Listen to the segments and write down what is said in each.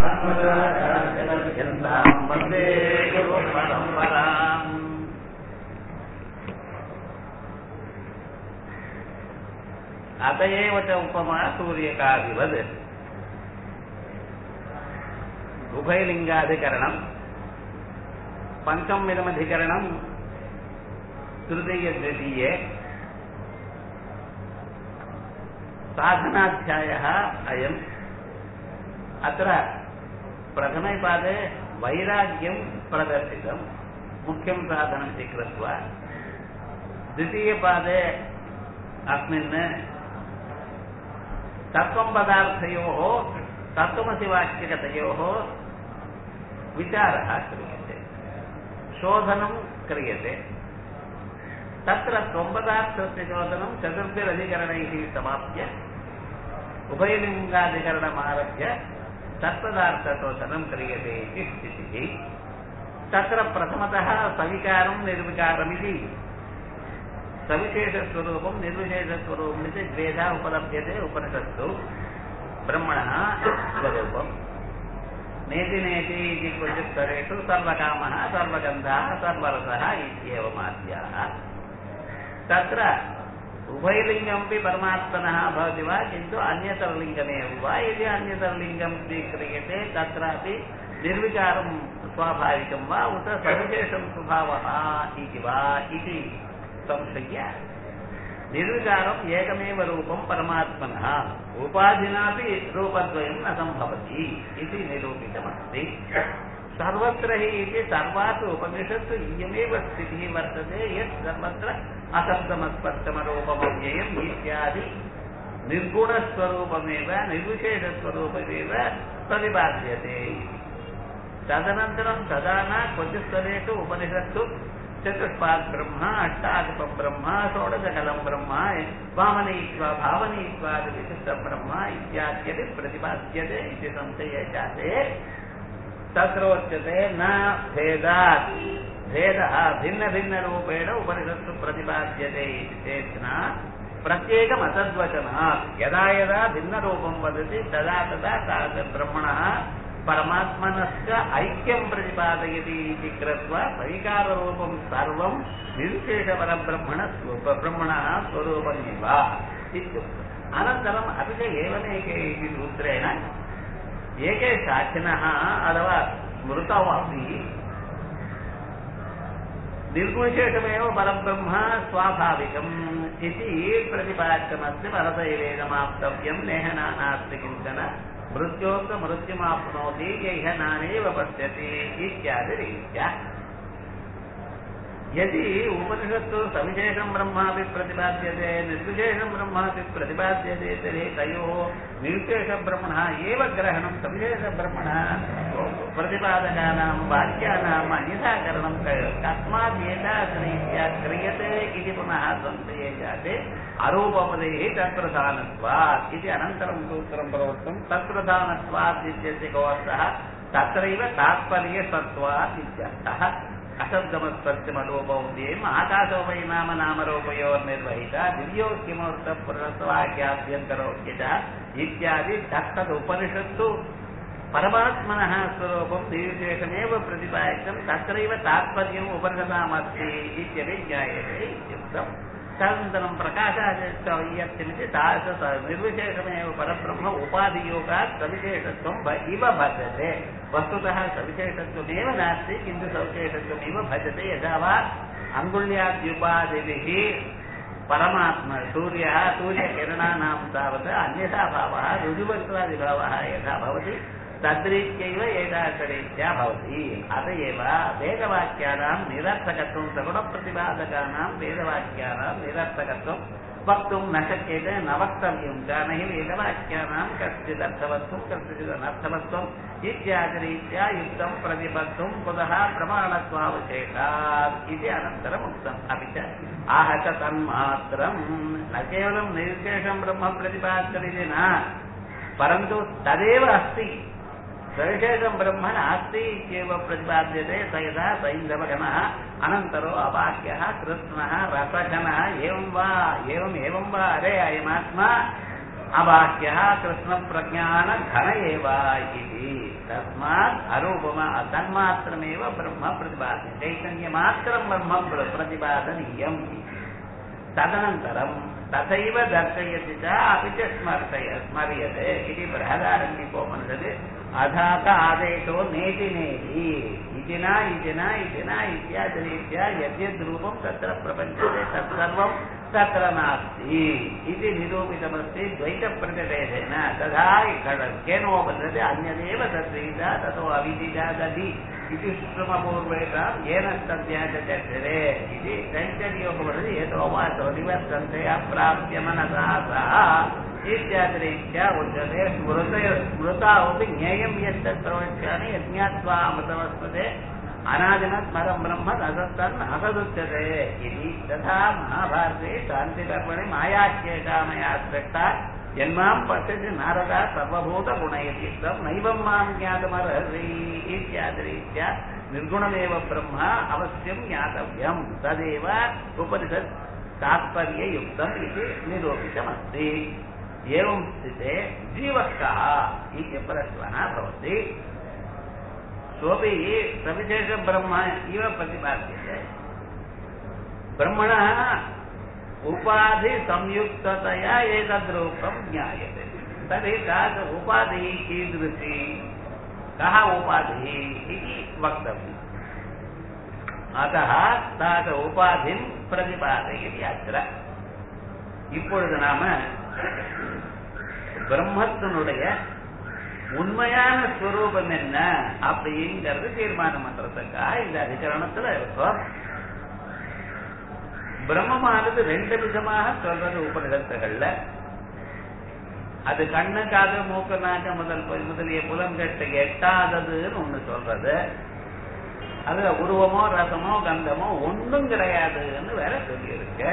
यन्ताम् वन्दे गुरुपरम्पराम् अत एव च उपमा सूर्यकादिवद् उभयलिङ्गाधिकरणम् पञ्चममिदमधिकरणम् तृतीयद्वितीये साधनाध्यायः अयम् अत्र प्रथमे पादे वैराग्यं प्रदर्शितं मुख्यं साधनं स्वीकृत्वा द्वितीयपादे अस्मिन् तत्त्वं पदार्थयोः तत्त्वमसि वाक्यकतयोः विचारः क्रियते शोधनं क्रियते तत्र त्वम्पदार्थस्य शोधनं चतुर्भिरधिकरणैः समाप्य उभयलिङ्गाधिकरणमारभ्य तत्पदार्थशोधनं क्रियते इति स्थितिः तत्र प्रथमतः सविकारं निर्विकारमिति सविशेषस्वरूपं निर्विशेषस्वरूपम् इति द्वेधा उपलभ्यते उपनिषत्सु ब्रह्मणः स्वरूपम् नेति नेति इति क्वचित् स्तरेषु सर्वकामः सर्वगन्धः सर्वरसः इत्येवमाद्याः तत्र उभयलिङ्गमपि परमात्मनः भवति वा किन्तु अन्यतरलिङ्गमेव वा यदि अन्यतरलिङ्गं स्वीक्रियते तत्रापि निर्विकारं स्वाभाविकं वा उत सविशेषं स्वभावः इति वा इति संशय्य निर्विकारम् एकमेव रूपं परमात्मनः उपाधिनापि रूपद्वयं न सम्भवति इति निरूपितमस्ति सर्वत्र हि इति सर्वासु उपनिषत्सु इयमेव स्थितिः वर्तते यत् सर्वत्र अशब्दमस्पष्टमरूपमव्ययम् इत्यादि निर्गुणस्वरूपमेव निर्विशेषस्वरूपमेव प्रतिपाद्यते तदनन्तरं तदा न क्वचित् स्तरेषु उपनिषत्सु चतुष्पात् ब्रह्म अष्टाधिपं ब्रह्म षोडशकलं ब्रह्म वामनीत्वा भावनीत्वादिविशिष्टं ब्रह्म इत्याद्यपि प्रतिपाद्यते इति संशये जाते तत्रोच्यते न भेदात् भेदः भिन्नभिन्नरूपेण उपनिषत्सु प्रतिपाद्यते इति चेत्ना प्रत्येकमतद्वचनात् यदा यदा भिन्नरूपं वदति तदा तदा तादृशब्रह्मणः परमात्मनश्च ऐक्यं प्रतिपादयति इति कृत्वा परिकाररूपं सर्वं निर्विशेषपरब्रह्मण ब्रह्मणः स्वरूपमेव इत्युक्तम् अनन्तरम् अपि च एवमेके इति सूत्रेण एके साक्षिणः अथवा स्मृतौ अपि निर्गुणशेषमेव परब्रह्म स्वाभाविकम् इति प्रतिपाद्यमस्ति परदैवेदमाप्तव्यं नेह नास्ति किञ्चन मृत्योक्तमृत्युमाप्नोति यैह नानेव पश्यति इत्यादिरीत्या यदि उपनिषत्सु सविशेषं ब्रह्मापि प्रतिपाद्यते निर्विशेषं ब्रह्मापि प्रतिपाद्यते तर्हि तयोः निर्विशेषब्रह्मणः एव ग्रहणं सविशेषब्रह्मणः प्रतिपादकानां वाक्यानाम् अन्यथाकरणं कस्मात् एतादृशरीत्या क्रियते इति पुनः संशये जाते अरूपपदेः तत्प्रधानत्वात् इति अनन्तरं सूत्रं प्रवृत्तं तत्प्रधानत्वात् इत्यस्य कोऽर्थः तत्रैव तात्पर्यसत्त्वात् इत्यर्थः अशब्दमस्पर्शमरूपौद्येम् आकाशो वै नाम नामरूपयोर्निर्वहिता दिव्यो किमर्थपुरस्वाक्याभ्यन्तरोक्यच इत्यादि तत्तदुपनिषत्सु परमात्मनः स्वरूपं निर्विशेषमेव प्रतिपादितं तत्रैव तात्पर्यम् उपनिषदामस्ति इत्यपि ज्ञायते इत्युक्तम् तदनन्तरं प्रकाशादित्यमिति तादृश निर्विशेषमेव परब्रह्म उपाधियोगात् सविशेषत्वं इव भजते वस्तुतः सविशेषत्वमेव नास्ति किन्तु सविशेषत्वमिव भजते यथा वा अङ्गुल्याद्युपाधिभिः परमात्मा सूर्यः सूर्यकिरणानां तावत् अन्यथा भावः ऋजुवस्त्रादिभावः यथा भवति तद्रीत्यैव एतादृशरीत्या भवति अत एव वेदवाक्यानां निरर्थकत्वं सगुणप्रतिपादकानां वेदवाक्यानां निरर्थकत्वं वक्तुं न शक्यते न वक्तव्यं च न हि वेदवाक्यानां कश्चिदर्थवत्वं कश्चिदनर्थवत्वम् इत्यादिरीत्या युक्तं प्रतिबद्धुं पुनः प्रमाणत्वावशेषात् इति अनन्तरम् उक्तम् अपि च आह च तन्मात्रं न केवलं निर्विशेषं ब्रह्म प्रतिपाद्यमिति न परन्तु तदेव अस्ति सविशेषं ब्रह्म नास्ति इत्येव प्रतिपाद्यते स यदा सैन्धवगणः अनन्तरो अवाक्यः कृष्णः रसघनः एवं वा एवम् एवं वा अरे अयमात्मा अवाक्यः कृष्णप्रज्ञानघन एव इति தஸ்மாத் அரூபமா தன்மாத்திரமேவ பிரம்ம பிரதிபாதி சைத்தன்ய மாத்திரம் பிரம்ம பிர- பிரதிபாதனீயம் तदनन्तरं तथैव दर्शयति च अपि च स्मर्तय स्मर्यते इति बृहदारण्यकोपनिषत् अधात आदेशो नेति नेति इति न इति न इति न इत्यादिरीत्या यद्यद्रूपं तत्र प्रपञ्चते तत्सर्वं तत्र नास्ति इति निरूपितमस्ति द्वैतप्रतिषेधेन तथा केनोपनिषत् अन्यदेव तद्रीता ततो अविदिता दधि इति श्रुमपूर्वेषां येन तद्याचर्यते इति तैतर्योपनिषदि यतो वाचो निवर्तन्ते अप्राप्य मनसा सह इत्यादिरीत्या उच्यते स्मृत स्मृतावपि ज्ञेयं यत्तत् प्रवक्ष्यामि यज्ञात्वा अमृतवस्पते अनादिन स्मरं ब्रह्म तदस्तन् असदुच्यते इति तथा महाभारते शान्तिकर्मणि मायाख्येषा मया स्पष्टा यन्मां पश्यति नारदा सर्वभूतगुणयतीर्थं नैवं मां ज्ञातमर्हसि इत्यादिरीत्या निर्गुणमेव ब्रह्म अवश्यं ज्ञातव्यं तदेव उपनिषत् तात्पर्ययुक्तम् इति निरूपितमस्ति एवं स्थिते जीवः कः इति प्रश्नः भवति सोऽपि सविशेषब्रह्म इव प्रतिपाद्यते ब्रह्मणः उपाधिसंयुक्ततया एतद्रूपं ज्ञायते तर्हि तास उपाधिः कीदृशी कः उपाधिः इति वक्तव्यम् अतः तास उपाधिं प्रतिपादयति अत्र இப்பொழுது நாம பிரம்மத்தினுடைய உண்மையான ஸ்வரூபம் என்ன அப்படிங்கிறது தீர்மானம் பண்றதுக்காக இந்த அதிகரணத்துல இருக்கோம் பிரம்மமானது ரெண்டு விதமாக சொல்றது உபநிடத்துகள்ல அது கண்ணு காது மூக்கு நாக்கு முதல் முதலிய புலன்கட்டு எட்டாததுன்னு ஒண்ணு சொல்றது அதுல உருவமோ ரசமோ கந்தமோ ஒண்ணும் கிடையாதுன்னு வேற சொல்லியிருக்கு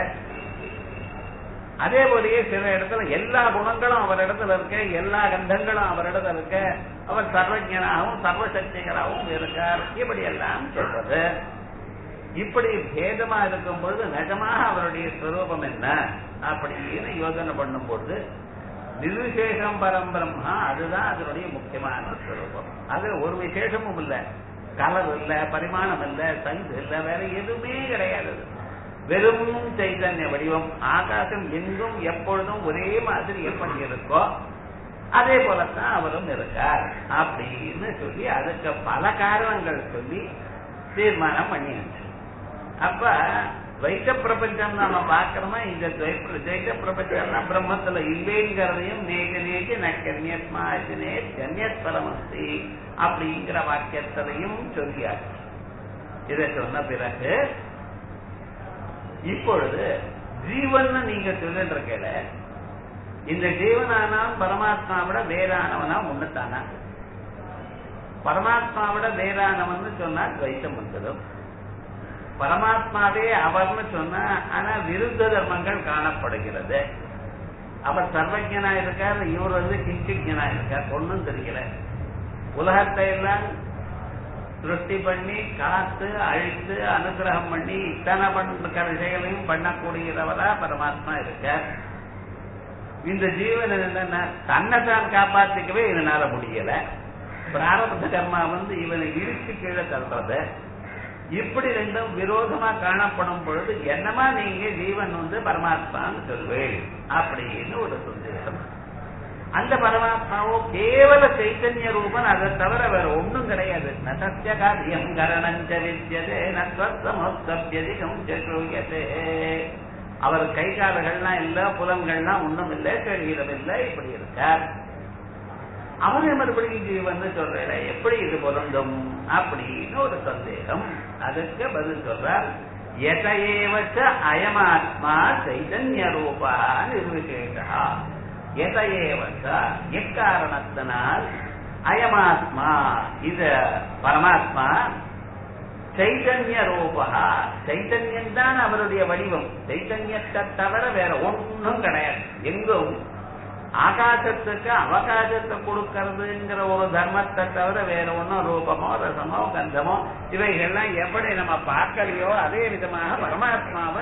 அதே போலயே சில இடத்துல எல்லா குணங்களும் அவர் இடத்துல இருக்கு எல்லா கந்தங்களும் அவர் இடத்துல இருக்கு அவர் சர்வஜனாகவும் சர்வசக்திகளாகவும் இருக்கார் இப்படி எல்லாம் சொல்றது இப்படி பேதமா இருக்கும் பொழுது நிஜமாக அவருடைய ஸ்வரூபம் என்ன அப்படின்னு யோசனை பண்ணும் பொழுது நிர்விசேஷம் பரம்பிரம்மா அதுதான் அதனுடைய முக்கியமான ஸ்வரூபம் அது ஒரு விசேஷமும் இல்லை கலர் இல்ல பரிமாணம் இல்ல சைஸ் இல்ல வேற எதுவுமே கிடையாது அது. வெறும் சைதன்ய வடிவம் ஆகாசம் எங்கும் எப்பொழுதும் ஒரே மாதிரி எப்படி இருக்கோ அதே போலத்தான் அவரும் இருக்கார் அப்படின்னு சொல்லி அதுக்கு பல காரணங்கள் சொல்லி தீர்மானம் பண்ணியாச்சு அப்ப துவைத்த பிரபஞ்சம் நாம பாக்கிறோமா இந்த துவைத்த துவைத்த பிரபஞ்சம்னா பிரம்மத்துல இல்லைங்கிறதையும் நேக நேக நக்கன்யத்மா அஜனே ஜன்யத் பரமஸ்தி அப்படிங்கிற வாக்கியத்திலையும் சொல்லியாச்சு இதை சொன்ன பிறகு இப்பொழுது ஜீவன் நீங்க சொல்லிட்டு இருக்கல இந்த ஜீவனானாம் பரமாத்மாவிட வேறானவனா ஒண்ணுத்தானா பரமாத்மாவிட வேறானவன் சொன்னா துவைத்தம் வந்துடும் பரமாத்மாவே அவர்னு சொன்னா ஆனா விருத்த தர்மங்கள் காணப்படுகிறது அவர் சர்வஜனா இருக்கார் இவர் வந்து கிஞ்சிஜனா இருக்கார் ஒன்னும் தெரியல உலகத்தை எல்லாம் சிருஷ்டி பண்ணி காத்து அழித்து அனுகிரகம் பண்ணி இத்தனை பண்ற விஷயங்களையும் பண்ணக்கூடியவரா பரமாத்மா இருக்கார் இந்த ஜீவன் என்னன்னா தன்னை தான் காப்பாத்திக்கவே இதனால முடியல பிராரப்த கர்மா வந்து இவனை இழுத்து கீழே தள்ளுறது இப்படி ரெண்டும் விரோதமா காணப்படும் பொழுது என்னமா நீங்க ஜீவன் வந்து பரமாத்மான்னு சொல்வேன் அப்படின்னு ஒரு சந்தேகம் அந்த பரமாத்மாவோ கேவல சைத்தன்ய ரூபன் அதை தவிர வேற ஒண்ணும் கிடையாது நசத்திய காரியம் கரணஞ்ச வித்தியதே நஸ்வத்தமோத்தபியதிகம் சூயதே அவர் கை கால்கள்லாம் இல்ல புலன்கள்லாம் ஒண்ணும் இல்லை சரீரம் இல்லை இப்படி இருக்கார் அவனே மறுபடியும் ஜீவன் சொல்றேன் எப்படி இது பொருந்தும் அப்படின்னு ஒரு சந்தேகம் அதுக்கு பதில் சொல்றார் எதையேவச்ச அயமாத்மா சைதன்ய ரூபா நிர்விசேஷா எதையேவச்ச எக்காரணத்தினால் அயமாத்மா இது பரமாத்மா சைதன்ய ரூபா சைத்தன்யம் தான் அவருடைய வடிவம் சைத்தன்யத்தை தவிர வேற ஒன்றும் கிடையாது எங்கும் ஆகாசத்துக்கு அவகாசத்தை கொடுக்கறதுங்கிற ஒரு தர்மத்தை தவிர வேற ஒன்றும் ரூபமோ ரசமோ கந்தமோ இவைகள்லாம் எப்படி நம்ம பார்க்கலையோ அதே விதமாக பரமாத்மாவை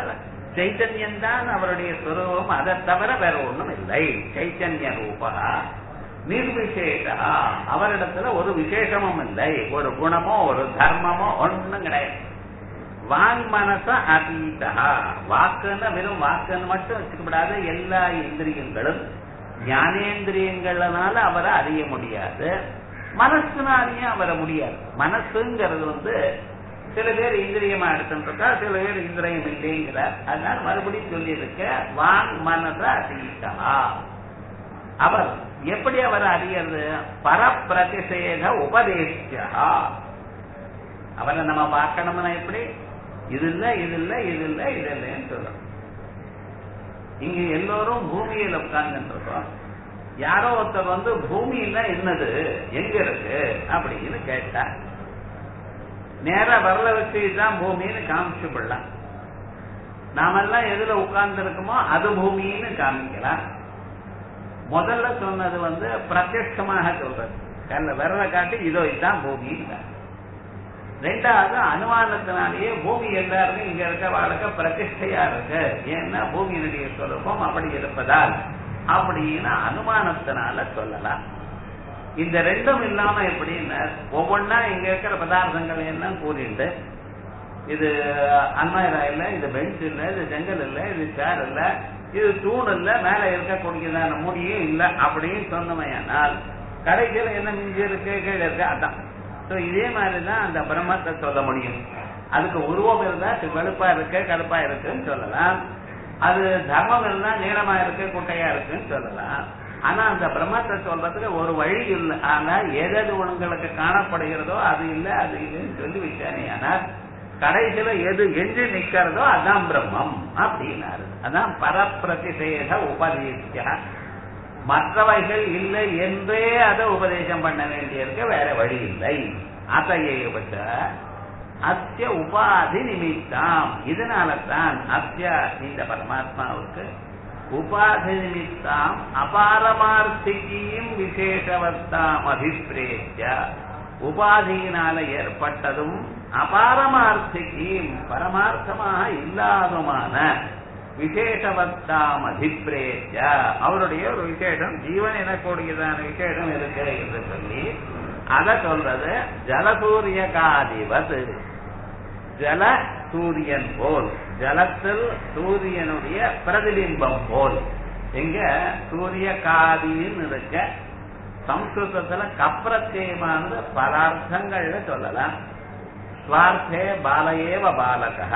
சைத்தன்யம் தான் அவருடைய சுரூபம் அதை தவிர வேற ஒன்றும் இல்லை சைத்தன்ய ரூபா நிர்விசேஷா அவரிடத்துல ஒரு விசேஷமும் இல்லை ஒரு குணமோ ஒரு தர்மமோ ஒண்ணும் கிடையாது வாங் மனச அதீதா வாக்குன்னா வெறும் வாக்குன்னு மட்டும் வச்சுக்கப்படாது எல்லா இந்திரியங்களும் ஞானேந்திரியங்களால அவரை அறிய முடியாது மனசுனாலையும் அவரை முடியாது மனசுங்கிறது வந்து சில பேர் இந்திரியமா எடுத்துருக்கா சில பேர் இந்திரியம் இல்லைங்கிறார் அதனால மறுபடியும் சொல்லி இருக்க வாங் மனச அதீதா அவர் எப்படி அவர் அறியறது பரப்பிரதிஷேக உபதேசியா அவரை நம்ம பார்க்கணும்னா எப்படி இது இல்ல இது இல்ல இது இல்ல இது இல்லைன்னு சொல்லணும் இங்க எல்லோரும் பூமியில உட்கார்ந்து இருக்கோம் யாரோ ஒருத்தர் வந்து பூமியில என்னது எங்க இருக்கு அப்படின்னு கேட்டா நேரா வரல வச்சு இதுதான் பூமின்னு காமிச்சு விடலாம் நாமெல்லாம் எதுல உட்கார்ந்து இருக்கோமோ அது பூமின்னு காமிக்கலாம் முதல்ல சொன்னது வந்து பிரத்யட்சமாக சொல்றது கல்ல விரல காட்டி இதோ இதுதான் பூமின்னு ரெண்டாவது அனுமானத்தினாலேயே பூமி எல்லாருமே இங்க இருக்க வாழ்க்கை பிரதிஷ்டையா இருக்கு ஏன்னா பூமியினுடைய சொரூபம் அப்படி இருப்பதால் அப்படின்னு அனுமானத்தினால சொல்லலாம் இந்த ரெண்டும் இல்லாம எப்படின்னா ஒவ்வொன்னா இங்க இருக்கிற பதார்த்தங்கள் என்ன கூறிட்டு இது அன்மாயிரா இல்ல இது பெஞ்ச் இல்ல இது ஜங்கல் இல்ல இது சேர் இல்ல இது தூண் இல்ல மேல இருக்கக்கூடியதான முடியும் இல்ல அப்படின்னு சொன்னமையானால் கடைசியில என்ன மிஞ்சி இருக்கு கீழே இருக்கு அதான் சோ இதே மாதிரிதான் அந்த பிரம்மத்தை சொல்ல முடியும் அதுக்கு உருவம் இருந்தா வெளுப்பா இருக்கு கருப்பா இருக்குன்னு சொல்லலாம் அது தர்மம் இருந்தா நீளமா இருக்கு குட்டையா இருக்குன்னு சொல்லலாம் ஆனா அந்த பிரம்மத்தை சொல்றதுக்கு ஒரு வழி இல்லை ஆனா எதது உங்களுக்கு காணப்படுகிறதோ அது இல்ல அது இல்லைன்னு சொல்லி வச்சானே ஆனால் கடைசியில எது எஞ்சி நிக்கிறதோ அதான் பிரம்மம் அப்படின்னாரு அதான் பரப்பிரதிஷேக உபதேசியா மற்றவைகள் இல்லை என்றே அதை உபதேசம் பண்ண வேண்டியிருக்க வேற வழி இல்லை அத்தையவச்ச அத்திய உபாதி நிமித்தம் இதனால தான் அத்திய இந்த பரமாத்மாவுக்கு உபாதி நிமித்தம் அபாரமார்த்திகியும் விசேஷவத்தாம் அபிப்பிரேத்திய உபாதியினால ஏற்பட்டதும் அபாரமார்த்திகியும் பரமார்த்தமாக இல்லாதுமான விசேஷவத்தாம் அதிப்பிரேத்திய அவருடைய ஒரு விசேஷம் ஜீவன் எனக்கூடியதான விசேஷம் இருக்கு என்று சொல்லி அத சொல்றது ஜலசூரிய காதிவது ஜல சூரியன் போல் ஜலத்தில் சூரியனுடைய பிரதிபிம்பம் போல் எங்க சூரிய காதின்னு இருக்க சம்ஸ்கிருதத்துல கப்ரத்தியமானது பல அர்த்தங்கள்ல சொல்லலாம் ஸ்வார்த்தே பாலயேவ பாலகா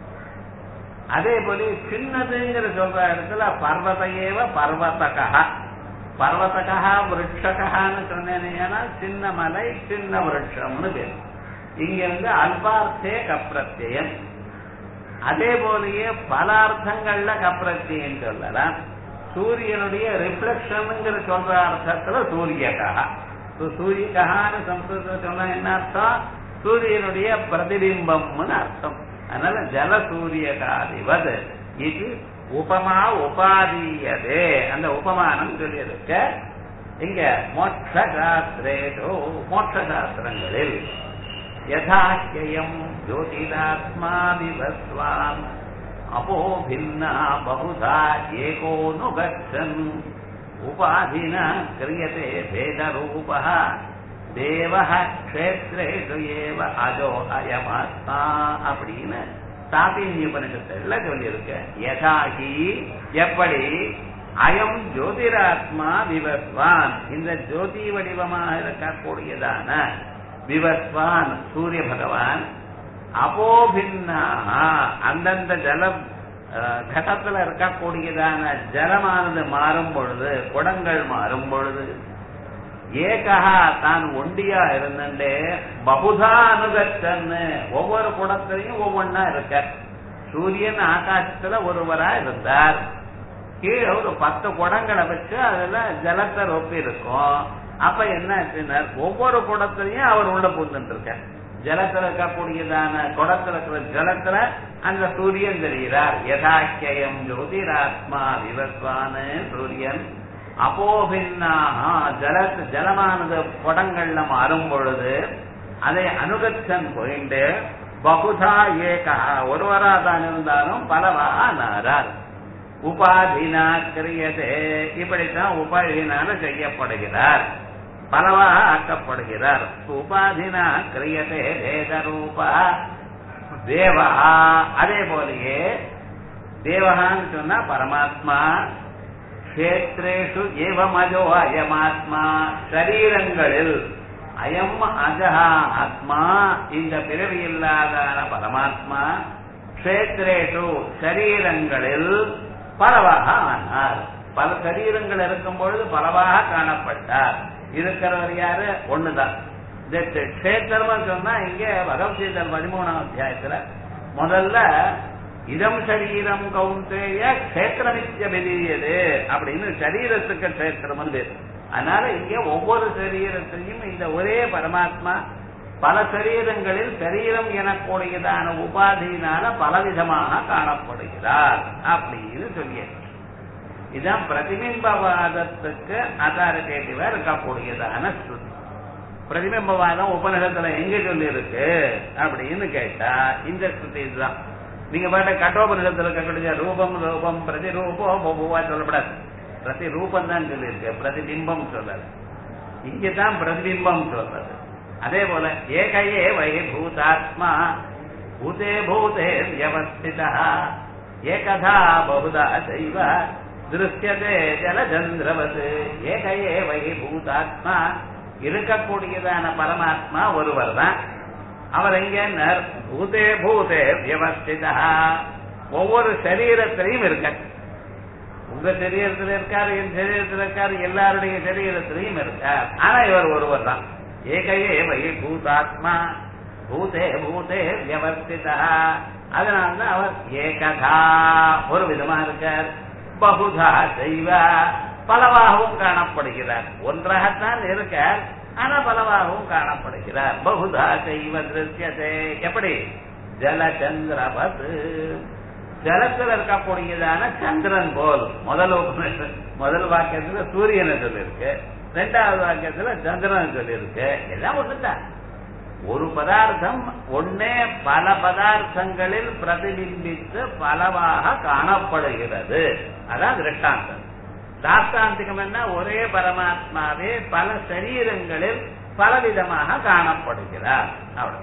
அதே போல சின்னதுங்கிற சொல்ற இடத்துல பர்வதையேவ பர்வதகா பர்வதகா விரட்சகான்னு சொன்னேன்னா சின்ன மலை சின்ன விரட்சம்னு பேர் இங்க இருந்து அல்பார்த்தே கப்ரத்தியம் அதே போலயே பல அர்த்தங்கள்ல கப்ரத்தியம் சொல்லலாம் சூரியனுடைய ரிஃப்ளெக்ஷனுங்கிற சொல்ற அர்த்தத்துல சூரியகா சூரியகான்னு சம்ஸ்கிருதம் சொன்னா என்ன அர்த்தம் சூரியனுடைய பிரதிபிம்பம்னு அர்த்தம் அதனால ஜல சூரியகாதிவது இது உபமா உபாதீயதே அந்த உபமானம் சொல்லியிருக்க இங்க மோட்ச சாஸ்திரேஷோ மோட்ச சாஸ்திரங்களில் யதாக்கியம் ஜோதிராத்மா விவஸ்வான் அப்போ பின்னா பகுதா ஏகோனுகச்சன் உபாதின கிரியதே பேதரூபா தேவ கஷேத்ரேஷு ஏவ அஜோ அயமாத்மா அப்படின்னு தாபினி உபனிஷத்துல சொல்லியிருக்க யதாகி எப்படி அயம் ஜோதிராத்மா விவஸ்வான் இந்த ஜோதி வடிவமாக இருக்கக்கூடியதான விவஸ்வான் சூரிய பகவான் அபோபின்னாக அந்தந்த ஜலம் கட்டத்துல இருக்கக்கூடியதான ஜலமானது மாறும் பொழுது குடங்கள் மாறும் பொழுது ஏகா தான் ஒண்டியா இருந்துட்டே பகுதா அனுகச்சன்னு ஒவ்வொரு குடத்திலையும் ஒவ்வொன்னா இருக்க சூரியன் ஆகாசத்துல ஒருவரா இருந்தார் கீழே ஒரு பத்து குடங்களை வச்சு அதுல ஜலத்தை ரொப்பி இருக்கும் அப்ப என்ன ஆச்சுன்னார் ஒவ்வொரு குடத்திலையும் அவர் உள்ள பூந்துட்டு இருக்க ஜலத்துல இருக்கக்கூடியதான குடத்துல இருக்கிற ஜலத்துல அந்த சூரியன் தெரிகிறார் யதாக்கியம் ஜோதிராத்மா விவஸ்வான சூரியன் அப்போபின்னாக ஜல ஜலமானது குடங்கள்ல மாறும் பொழுது அதை அனுகச்சன் போயிட்டு பகுதா ஏகா ஒருவரா தான் இருந்தாலும் பலவா நாரார் உபாதினா கிரியதே இப்படித்தான் உபாதினால செய்யப்படுகிறார் பலவாக ஆக்கப்படுகிறார் உபாதினா கிரியதே வேத ரூபா தேவா அதே போலயே தேவகான்னு சொன்னா பரமாத்மா கஷேத்ரேஷு ஏவமஜோ அயமாத்மா சரீரங்களில் அயம் அஜஹா ஆத்மா இந்த பிறவி இல்லாதான பரமாத்மா கஷேத்ரேஷு சரீரங்களில் பலவாக ஆனார் பல சரீரங்கள் இருக்கும் பொழுது பலவாக காணப்பட்டார் இருக்கிறவர் யாரு ஒண்ணுதான் இந்த கஷேத்திரம் சொன்னா இங்க பகவத்கீதர் பதிமூணாம் அத்தியாயத்துல முதல்ல இதம் சரீரம் கவுந்தேய கஷேத்திரமித்ய வெளியது அப்படின்னு சரீரத்துக்கு கஷேத்திரம் பேர் அதனால இங்க ஒவ்வொரு சரீரத்திலையும் இந்த ஒரே பரமாத்மா பல சரீரங்களில் சரீரம் எனக்கூடியதான உபாதியினால பலவிதமாக காணப்படுகிறார் அப்படின்னு சொல்லியாச்சு இதுதான் பிரதிபிம்பவாதத்துக்கு அதாரிட்டேட்டிவா இருக்கக்கூடியதான ஸ்ருதி பிரதிபிம்பவாதம் உபநிடத்துல எங்க சொல்லி இருக்கு அப்படின்னு கேட்டா இந்த ஸ்ருதி இதுதான் நீங்க பாட்ட கட்டோபனிடத்துல இருக்கக்கூடிய ரூபம் ரூபம் பிரதி ரூபம் பபுவா சொல்லப்படாது பிரதி ரூபம் தான் சொல்லியிருக்கு பிரதிபிம்பம் சொல்லல இங்கதான் பிரதிபிம்பம் சொல்றது அதே போல ஏகையே வை பூதாத்மா பூதே பூதே வியவஸ்திதா ஏகதா பகுதா செய்வ திருஷ்யதே ஜலச்சந்திரவது ஏகையே வை பூதாத்மா இருக்கக்கூடியதான பரமாத்மா ஒருவர் தான் அவர் எங்க பூதே பூதே வியவஸ்திதா ஒவ்வொரு சரீரத்திலையும் இருக்க உங்க சரீரத்தில் இருக்காரு என் சரீரத்தில் இருக்காரு எல்லாருடைய சரீரத்திலையும் இருக்கார் ஆனா இவர் ஒருவர் தான் ஏகையே வை பூதாத்மா பூதே பூதே வியவஸ்திதா அதனால்தான் அவர் ஏகதா ஒரு விதமா இருக்கார் பகுதா செய்வ பலவாகவும் காணப்படுகிறார் ஒன்றாகத்தான் இருக்கார் ஆனா பலவாகவும் காணப்படுகிறார் பகுதா செய்வ திருஷ்யதே எப்படி ஜலச்சந்திரபத் ஜலத்தில் இருக்கக்கூடியதான சந்திரன் போல் முதல் உபநிஷ- முதல் வாக்கியத்துல சூரியனை சொல்லியிருக்கு ரெண்டாவது வாக்கியத்துல சந்திரன் சொல்லியிருக்கு எல்லாம் ஒண்ணுதான் ஒரு பதார்த்தம் ஒன்னே பல பதார்த்தங்களில் பிரதிபிம்பித்து பலவாக காணப்படுகிறது அதான் திருஷ்டாந்தம் தாத்தாந்திகம் என்ன ஒரே பரமாத்மாவே பல சரீரங்களில் பலவிதமாக காணப்படுகிறார் அவ்வளவு